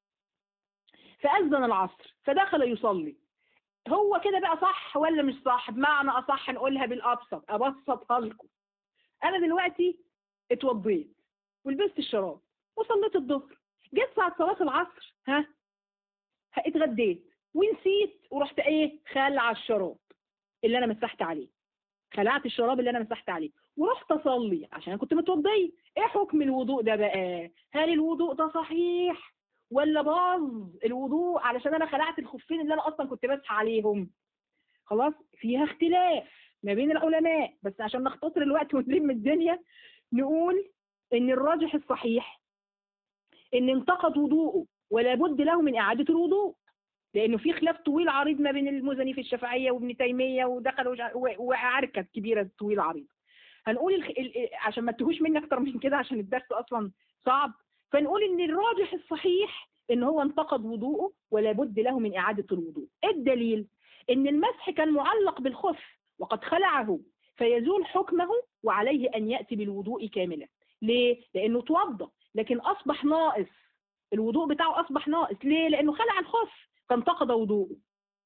فأذن العصر فدخل يصلي هو كده بقى صح ولا مش صح بمعنى أصح نقولها بالأبسط أبسطها لكم أنا دلوقتي اتوضيت ولبست الشراب وصليت الظهر جت ساعة صلاة العصر ها اتغديت ونسيت ورحت ايه خلع الشراب اللي انا مسحت عليه خلعت الشراب اللي انا مسحت عليه ورحت اصلي عشان كنت متوضيه ايه حكم الوضوء ده بقى هل الوضوء ده صحيح ولا باظ الوضوء علشان انا خلعت الخفين اللي انا اصلا كنت مسح عليهم خلاص فيها اختلاف ما بين العلماء بس عشان نختصر الوقت ونلم الدنيا نقول ان الراجح الصحيح ان انتقد وضوءه ولا بد له من اعاده الوضوء لانه في خلاف طويل عريض ما بين المزني في الشافعيه وابن تيميه ودخل وعركه كبيره طويل عريض هنقول الخ... ال... عشان ما تهوش مني اكتر من كده عشان الدرس اصلا صعب فنقول ان الراجح الصحيح ان هو انتقد وضوءه ولا بد له من اعاده الوضوء الدليل ان المسح كان معلق بالخف وقد خلعه فيزول حكمه وعليه ان ياتي بالوضوء كاملا ليه لانه توضى لكن اصبح ناقص الوضوء بتاعه اصبح ناقص ليه لانه خلع الخف فانتقض وضوءه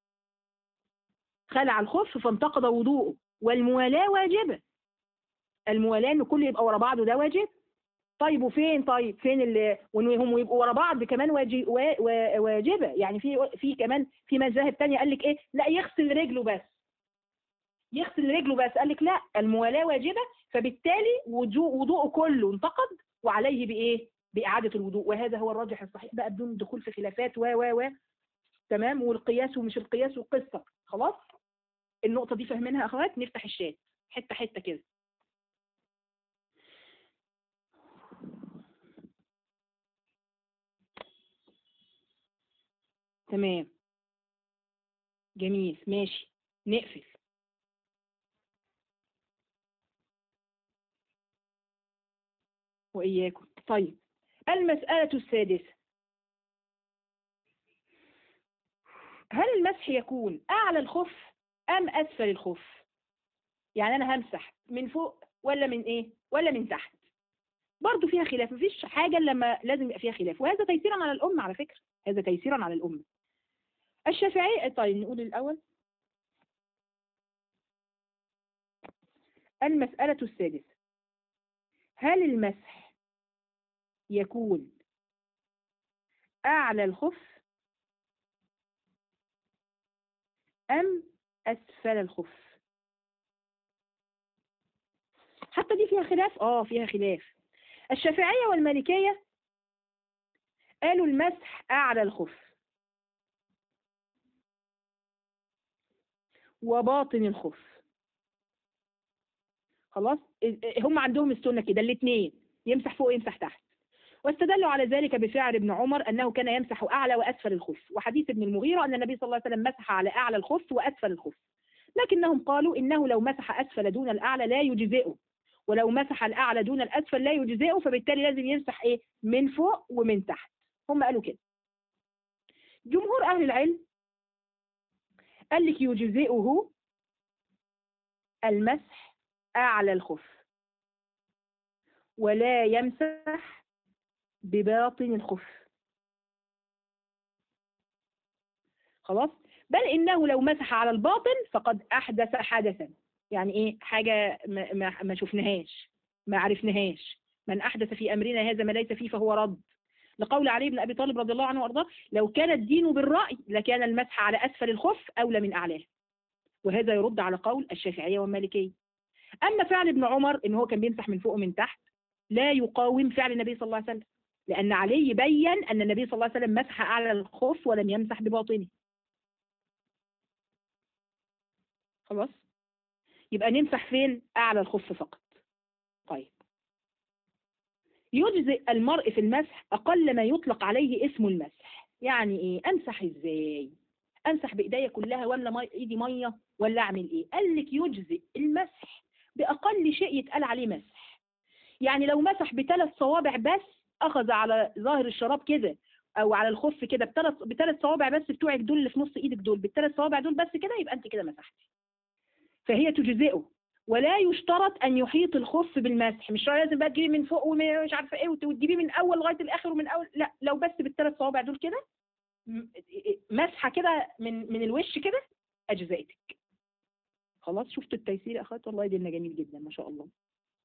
خلع الخف فانتقض وضوءه والموالاة واجبة الموالاة ان كله يبقى ورا بعضه ده واجب طيب وفين طيب فين اللي وانهم يبقوا ورا بعض كمان واجب واجبة يعني في في كمان في مذاهب تانية قال لك ايه لا يغسل رجله بس يغسل رجله بس قال لك لا الموالاة واجبة فبالتالي وضوءه كله انتقد وعليه بايه بإعادة الوضوء وهذا هو الراجح الصحيح بقى بدون الدخول في خلافات و و و تمام والقياس ومش القياس والقصة خلاص النقطة دي فاهمينها يا اخوات نفتح الشات حته حته كده تمام جميل ماشي نقفل وإياكم طيب المسألة السادسة هل المسح يكون أعلى الخف أم أسفل الخف يعني أنا همسح من فوق ولا من إيه ولا من تحت برضو فيها خلاف مفيش حاجة لما لازم يبقى فيها خلاف وهذا تيسيرا على الأمة على فكرة هذا تيسيرا على الأمة الشافعي طيب نقول الأول المسألة السادسة هل المسح يكون أعلى الخف أم أسفل الخف حتى دي فيها خلاف آه فيها خلاف الشافعية والمالكية قالوا المسح أعلى الخف وباطن الخف خلاص هم عندهم السنة كده الاثنين يمسح فوق يمسح تحت واستدلوا على ذلك بفعل ابن عمر أنه كان يمسح أعلى وأسفل الخف وحديث ابن المغيرة أن النبي صلى الله عليه وسلم مسح على أعلى الخف وأسفل الخف لكنهم قالوا إنه لو مسح أسفل دون الأعلى لا يجزئه ولو مسح الأعلى دون الأسفل لا يجزئه فبالتالي لازم يمسح إيه من فوق ومن تحت هم قالوا كده جمهور أهل العلم قال لك يجزئه المسح أعلى الخف ولا يمسح بباطن الخف خلاص بل إنه لو مسح على الباطن فقد أحدث حدثا يعني إيه حاجة ما, ما, ما شفناهاش ما عرفناهاش من أحدث في أمرنا هذا ما ليس فيه فهو رد لقول علي بن أبي طالب رضي الله عنه وأرضاه لو كان الدين بالرأي لكان المسح على أسفل الخف أولى من أعلاه وهذا يرد على قول الشافعية والمالكية أما فعل ابن عمر إن هو كان بيمسح من فوق ومن تحت لا يقاوم فعل النبي صلى الله عليه وسلم لأن علي بين أن النبي صلى الله عليه وسلم مسح أعلى الخف ولم يمسح بباطنه خلاص يبقى نمسح فين أعلى الخف فقط طيب يجزئ المرء في المسح أقل ما يطلق عليه اسم المسح يعني إيه أمسح إزاي أمسح بإيديا كلها ولا مي... إيدي مية ولا أعمل إيه قال لك يجزئ المسح بأقل شيء يتقال عليه مسح يعني لو مسح بثلاث صوابع بس أخذ على ظاهر الشراب كده أو على الخف كده بثلاث بثلاث صوابع بس بتوعك دول اللي في نص إيدك دول بالثلاث صوابع دول بس كده يبقى أنت كده مسحتي فهي تجزئه ولا يشترط ان يحيط الخف بالمسح مش لازم بقى تجيبيه من فوق ومش عارفه ايه وتجيبيه من اول لغايه الاخر ومن اول لا لو بس بالثلاث صوابع دول كده مسحه كده من من الوش كده اجزائتك خلاص شفتوا التيسير يا اخوات والله ديننا جميل جدا ما شاء الله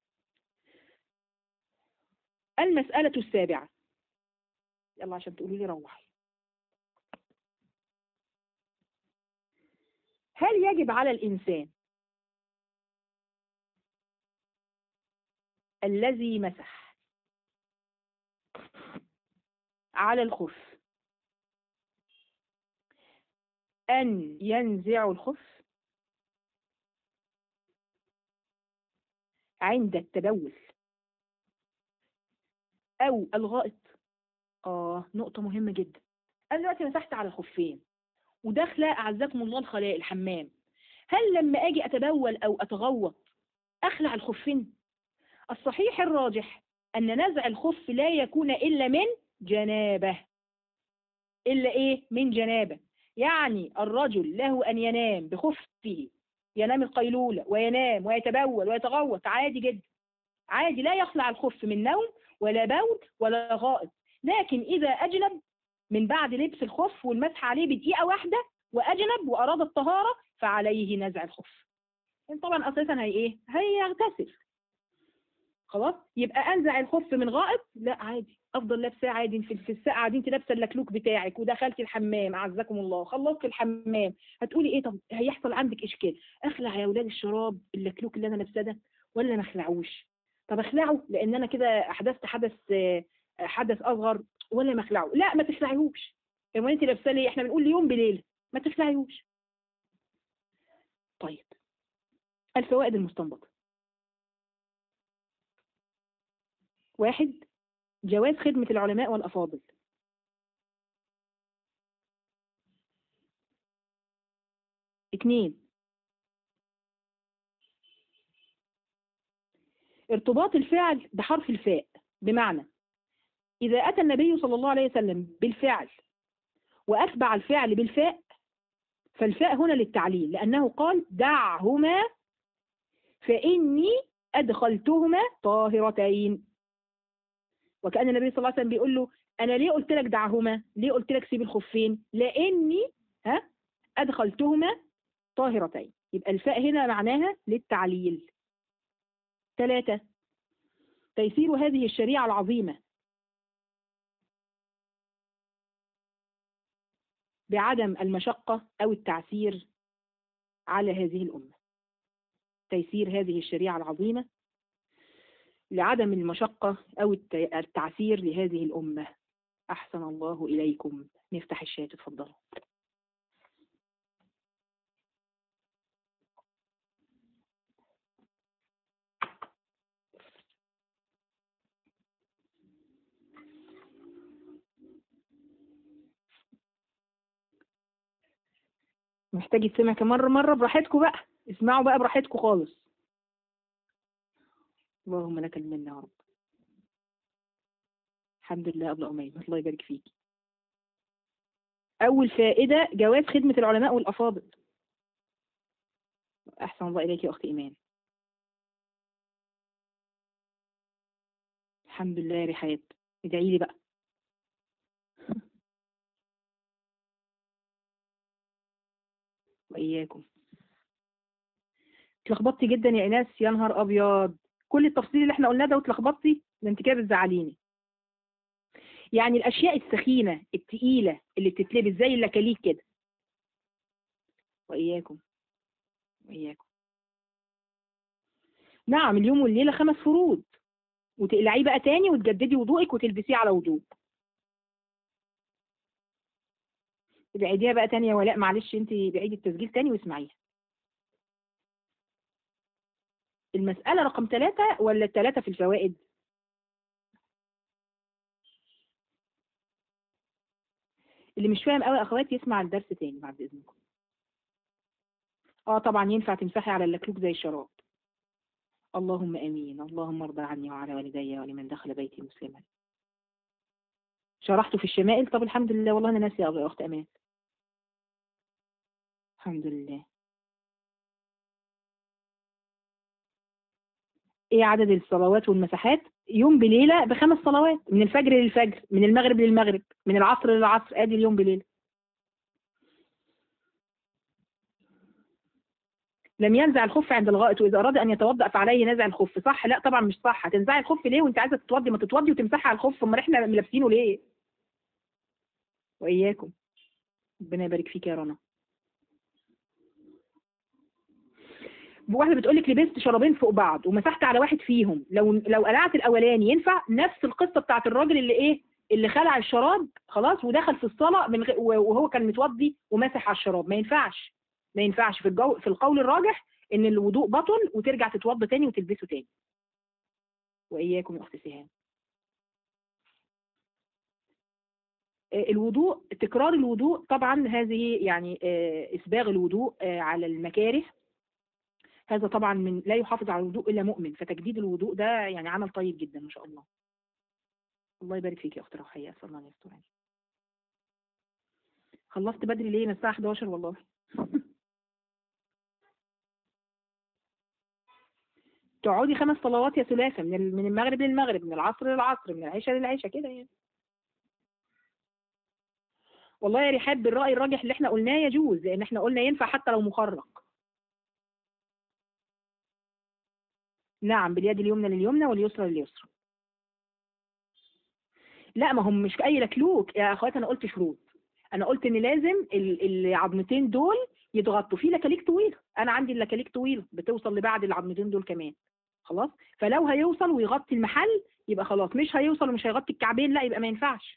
المسألة السابعة يلا عشان تقولوا لي روحي هل يجب على الإنسان الذي مسح على الخف أن ينزع الخف عند التبول أو الغائط آه نقطة مهمة جدا أنا دلوقتي مسحت على الخفين وداخلة أعزكم الله الخلاء الحمام هل لما أجي أتبول أو أتغوط أخلع الخفين الصحيح الراجح أن نزع الخف لا يكون إلا من جنابه إلا إيه من جنابه يعني الرجل له أن ينام بخفه ينام القيلولة وينام ويتبول ويتغوط عادي جدا عادي لا يخلع الخف من نوم ولا بول ولا غائط لكن إذا أجنب من بعد لبس الخف والمسح عليه بدقيقة واحدة وأجنب وأراد الطهارة فعليه نزع الخف طبعا أساسا هي إيه هيغتسل خلاص يبقى انزع الخف من غائط لا عادي افضل لابساه عادي في في الساعه قاعدين لابسه اللكلوك بتاعك ودخلتي الحمام اعزكم الله خلصت الحمام هتقولي ايه طب هيحصل عندك اشكال اخلع يا اولاد الشراب اللكلوك اللي انا لابساه ده ولا ما اخلعوش طب اخلعه لان انا كده احدثت حدث حدث اصغر ولا ما اخلعه لا ما تخلعيهوش لما انت لابساه ليه احنا بنقول يوم بليله ما تخلعيهوش طيب الفوائد المستنبطة واحد جواز خدمة العلماء والأفاضل اثنين ارتباط الفعل بحرف الفاء بمعنى إذا أتى النبي صلى الله عليه وسلم بالفعل وأتبع الفعل بالفاء فالفاء هنا للتعليل لأنه قال دعهما فإني أدخلتهما طاهرتين وكأن النبي صلى الله عليه وسلم بيقول له أنا ليه قلت لك دعهما ليه قلت لك سيب الخفين لأني ها أدخلتهما طاهرتين يبقى الفاء هنا معناها للتعليل ثلاثة تيسير هذه الشريعة العظيمة بعدم المشقة أو التعسير على هذه الأمة تيسير هذه الشريعة العظيمة لعدم المشقة أو التعسير لهذه الأمة أحسن الله إليكم نفتح الشات اتفضلوا محتاج يتسمع كمان مرة مرة براحتكم بقى اسمعوا بقى براحتكم خالص اللهم لك المنة يا رب الحمد لله أبلة أميمة الله يبارك فيك أول فائدة جواز خدمة العلماء والأفاضل أحسن الله إليك يا أختي إيمان الحمد لله يا رحاب ادعي لي بقى وإياكم اتلخبطتي جدا يا إيناس يا نهار أبيض كل التفصيل اللي احنا قلناه ده واتلخبطتي ده انت كده بتزعليني يعني الاشياء السخينه التقيله اللي بتتلبس زي اللكاليك كده واياكم واياكم نعم اليوم والليله خمس فروض وتقلعيه بقى تاني وتجددي وضوءك وتلبسيه على وضوء بعيديها بقى تاني يا ولاء معلش انت بعيدي التسجيل تاني واسمعيها المسألة رقم ثلاثة ولا الثلاثة في الفوائد اللي مش فاهم قوي اخوات يسمع الدرس تاني بعد اذنكم اه طبعا ينفع تمسحي على اللكلوك زي الشراب اللهم امين اللهم ارضى عني وعلى والدي ولمن دخل بيتي مسلما شرحته في الشمائل طب الحمد لله والله انا ناسي يا اخت امان الحمد لله ايه عدد الصلوات والمساحات يوم بليلة بخمس صلوات من الفجر للفجر من المغرب للمغرب من العصر للعصر ادي اليوم بليلة لم ينزع الخف عند الغائط واذا اراد ان يتوضا فعليه نزع الخف صح لا طبعا مش صح هتنزعي الخف ليه وانت عايزه تتوضي ما تتوضي وتمسحي على الخف امال احنا لابسينه ليه واياكم ربنا يبارك فيك يا رنا واحده بتقول لك لبست شرابين فوق بعض ومسحت على واحد فيهم لو لو قلعت الاولاني ينفع نفس القصه بتاعت الراجل اللي ايه اللي خلع الشراب خلاص ودخل في الصلاه من غ... وهو كان متوضي ومسح على الشراب ما ينفعش ما ينفعش في الجو في القول الراجح ان الوضوء بطل وترجع تتوضى تاني وتلبسه تاني واياكم يا اخت سهام الوضوء تكرار الوضوء طبعا هذه يعني اسباغ الوضوء على المكاره هذا طبعا من لا يحافظ على الوضوء الا مؤمن فتجديد الوضوء ده يعني عمل طيب جدا ما شاء الله الله يبارك فيك يا اخت روحيه اسال الله ان يستر خلصت بدري ليه من الساعه 11 والله تقعدي خمس صلوات يا ثلاثه من من المغرب للمغرب من العصر للعصر من العشاء للعشاء كده يعني والله يا رحاب بالرأي الراجح اللي احنا قلناه يجوز لان احنا قلنا ينفع حتى لو مخرق نعم باليد اليمنى لليمنى واليسرى لليسرى لا ما هم مش اي لكلوك يا اخوات انا قلت شروط انا قلت ان لازم العظمتين دول يتغطوا في لكاليك طويل انا عندي اللكاليك طويل بتوصل لبعد العظمتين دول كمان خلاص فلو هيوصل ويغطي المحل يبقى خلاص مش هيوصل ومش هيغطي الكعبين لا يبقى ما ينفعش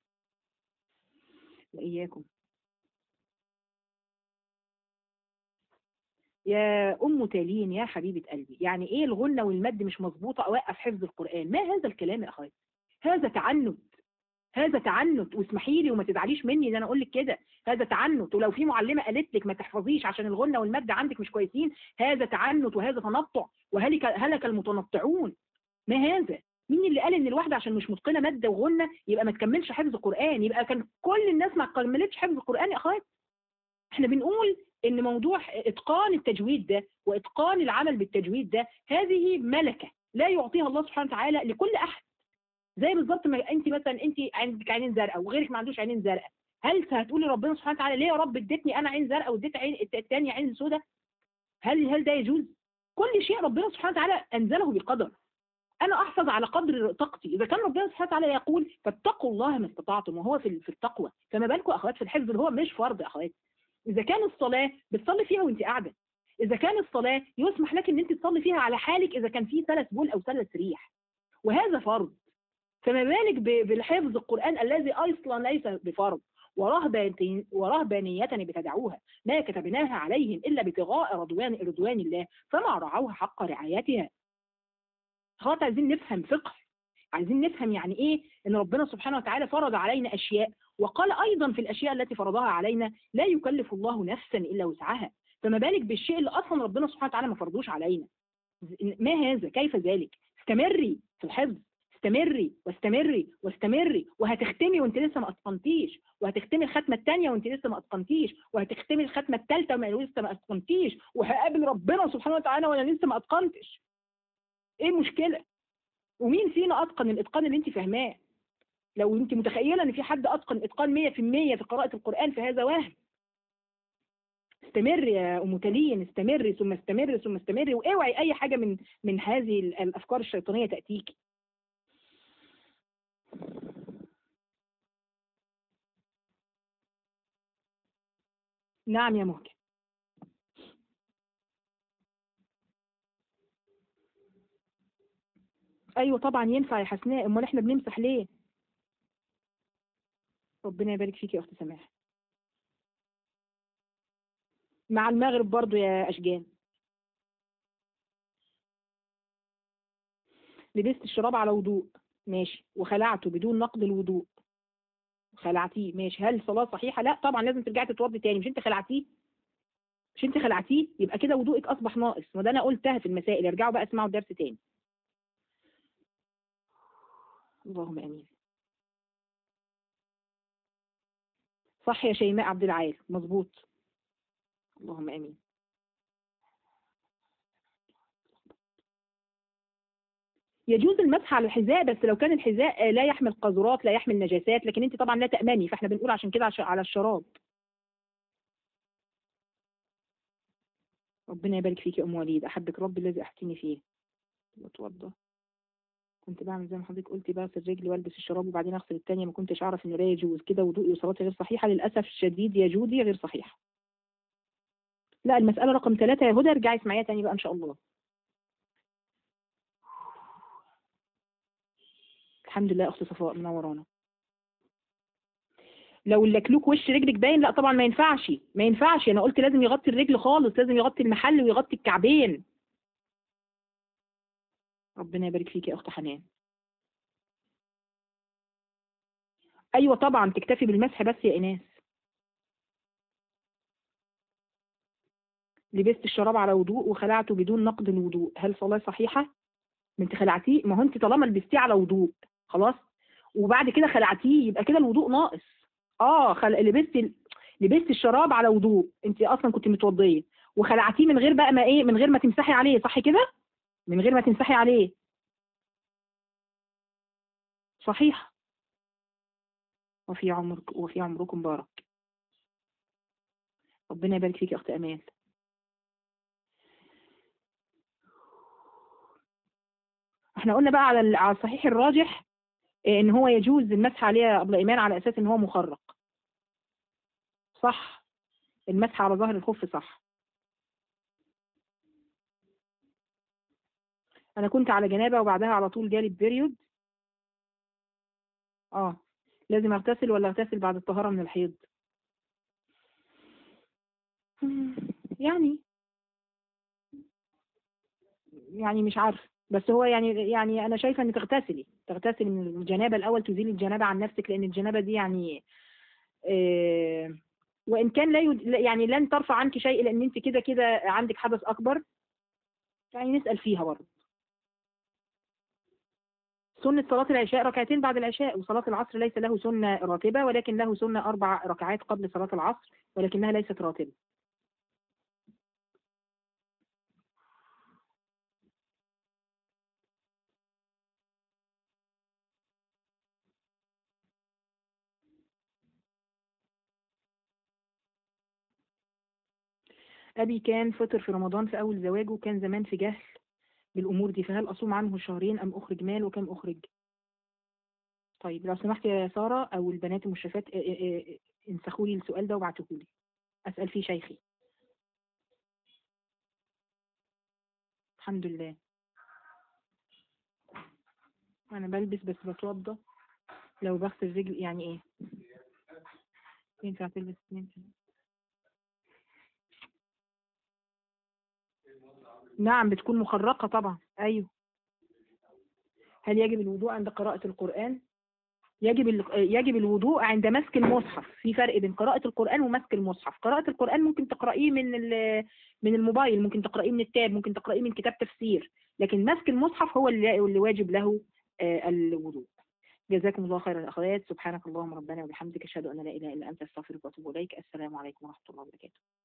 واياكم يا ام تالين يا حبيبه قلبي يعني ايه الغنه والمد مش مظبوطه اوقف حفظ القران ما هذا الكلام يا اخواتي هذا تعنت هذا تعنت واسمحي لي وما تزعليش مني ان انا اقول لك كده هذا تعنت ولو في معلمه قالت لك ما تحفظيش عشان الغنه والمد عندك مش كويسين هذا تعنت وهذا تنطع وهلك هلك المتنطعون ما هذا مين اللي قال ان الواحده عشان مش متقنه ماده وغنه يبقى ما تكملش حفظ القران يبقى كان كل الناس ما كملتش حفظ القران يا اخوات احنا بنقول ان موضوع اتقان التجويد ده واتقان العمل بالتجويد ده هذه ملكه لا يعطيها الله سبحانه وتعالى لكل احد زي بالظبط ما انت مثلا انت عندك عينين زرقاء وغيرك ما عندوش عينين زرقاء هل هتقولي ربنا سبحانه وتعالى ليه يا رب اديتني انا عين زرقاء واديت عين الثانيه عين سوداء هل هل ده يجوز كل شيء ربنا سبحانه وتعالى انزله بقدر انا احفظ على قدر طاقتي اذا كان ربنا سبحانه وتعالى يقول فاتقوا الله ما استطعتم وهو في في التقوى فما بالكم اخوات في الحفظ اللي هو مش فرض يا اخوات اذا كان الصلاه بتصلي فيها وانت قاعده اذا كان الصلاه يسمح لك ان انت تصلي فيها على حالك اذا كان في ثلاث بول او ثلاث ريح وهذا فرض فما بالك بالحفظ القرآن الذي أصلا ليس بفرض ورهبانية ابتدعوها ما كتبناها عليهم إلا ابتغاء رضوان رضوان الله فما رعوها حق رعايتها خلاص عايزين نفهم فقه عايزين نفهم يعني ايه ان ربنا سبحانه وتعالى فرض علينا اشياء وقال ايضا في الاشياء التي فرضها علينا لا يكلف الله نفسا الا وسعها فما بالك بالشيء اللي اصلا ربنا سبحانه وتعالى ما فرضوش علينا ما هذا كيف ذلك استمري في الحفظ استمري واستمري واستمري وهتختمي وانت لسه ما اتقنتيش وهتختمي الختمه الثانيه وانت لسه ما اتقنتيش وهتختمي الختمه الثالثه وما لسه ما اتقنتيش وهقابل ربنا سبحانه وتعالى وانا لسه ما اتقنتش ايه المشكله ومين فينا اتقن الاتقان اللي انت فاهماه لو انت متخيله ان في حد اتقن اتقان 100% في قراءه القران فهذا وهم استمري يا ام تلين استمري ثم استمري ثم استمري واوعي اي حاجه من من هذه الافكار الشيطانيه تاتيكي نعم يا مهجة ايوه طبعا ينفع يا حسناء امال احنا بنمسح ليه ربنا يبارك فيك يا اخت سماح مع المغرب برضو يا اشجان لبست الشراب على وضوء ماشي وخلعته بدون نقض الوضوء خلعتيه ماشي هل الصلاة صحيحة لا طبعا لازم ترجعي تتوضي تاني مش انت خلعتيه مش انت خلعتيه يبقى كده وضوءك اصبح ناقص وده انا قلتها في المسائل ارجعوا بقى اسمعوا الدرس تاني اللهم امين صح يا شيماء عبد العال مظبوط اللهم امين يجوز المسح على الحذاء بس لو كان الحذاء لا يحمل قاذورات لا يحمل نجاسات لكن انت طبعا لا تأمني فاحنا بنقول عشان كده على الشراب ربنا يبارك فيك يا ام وليد احبك رب الذي احسني فيه بتوضى كنت بعمل زي ما حضرتك قلتي بغسل رجلي والبس الشراب وبعدين اغسل الثانيه ما كنتش اعرف انه لا يجوز كده وضوئي وصلاتي غير صحيحه للاسف الشديد يا جودي غير صحيحه لا المساله رقم ثلاثة يا هدى ارجعي اسمعيها تاني بقى ان شاء الله الحمد لله اخت صفاء منورانا لو اللكلوك وش رجلك باين لا طبعا ما ينفعش ما ينفعش انا قلت لازم يغطي الرجل خالص لازم يغطي المحل ويغطي الكعبين ربنا يبارك فيك يا اخت حنان ايوه طبعا تكتفي بالمسح بس يا ايناس لبست الشراب على وضوء وخلعته بدون نقض الوضوء هل صلاه صحيحه ما انت خلعتيه ما هو انت طالما لبستيه على وضوء خلاص وبعد كده خلعتيه يبقى كده الوضوء ناقص اه خل... لبست لبست الشراب على وضوء انت اصلا كنت متوضيه وخلعتيه من غير بقى ما ايه من غير ما تمسحي عليه صح كده من غير ما تمسحي عليه صحيح وفي عمرك وفي عمركم بارك ربنا يبارك فيك يا اخت امال احنا قلنا بقى على على الصحيح الراجح ان هو يجوز المسح عليه قبل ايمان على اساس ان هو مخرق صح المسح على ظهر الخف صح انا كنت على جنابه وبعدها على طول جالي بيريود اه لازم اغتسل ولا اغتسل بعد الطهاره من الحيض يعني يعني مش عارفه بس هو يعني يعني انا شايفه ان تغتسلي تغتسلي من الجنابه الاول تزيلي الجنابه عن نفسك لان الجنابه دي يعني آه، وان كان لا يد... لا- يعني لن ترفع عنك شيء لان انت كده كده عندك حدث اكبر يعني نسال فيها برضه سنة صلاة العشاء ركعتين بعد العشاء وصلاة العصر ليس له سنة راتبة ولكن له سنة أربع ركعات قبل صلاة العصر ولكنها ليست راتبة أبي كان فطر في رمضان في أول زواجه وكان زمان في جهل بالأمور دي فهل أصوم عنه شهرين أم أخرج مال وكم أخرج طيب لو سمحت يا سارة أو البنات المشرفات اه- اه- اه- انسخوا لي السؤال ده وابعتوه لي أسأل فيه شيخي الحمد لله أنا بلبس بس بتوضى لو بغسل رجلي يعني إيه ينفع تلبس اتنين نعم بتكون مخرقة طبعا أيوه هل يجب الوضوء عند قراءة القرآن؟ يجب ال- يجب الوضوء عند مسك المصحف في فرق بين قراءة القرآن ومسك المصحف قراءة القرآن ممكن تقرأيه من ال- من الموبايل ممكن تقرأيه من التاب ممكن تقرأيه من كتاب تفسير لكن مسك المصحف هو اللي اللي واجب له آه، الوضوء جزاكم الله خيرا يا أخوات سبحانك اللهم ربنا وبحمدك أشهد أن لا إله إلا أنت أستغفرك وأتوب إليك السلام عليكم ورحمة الله وبركاته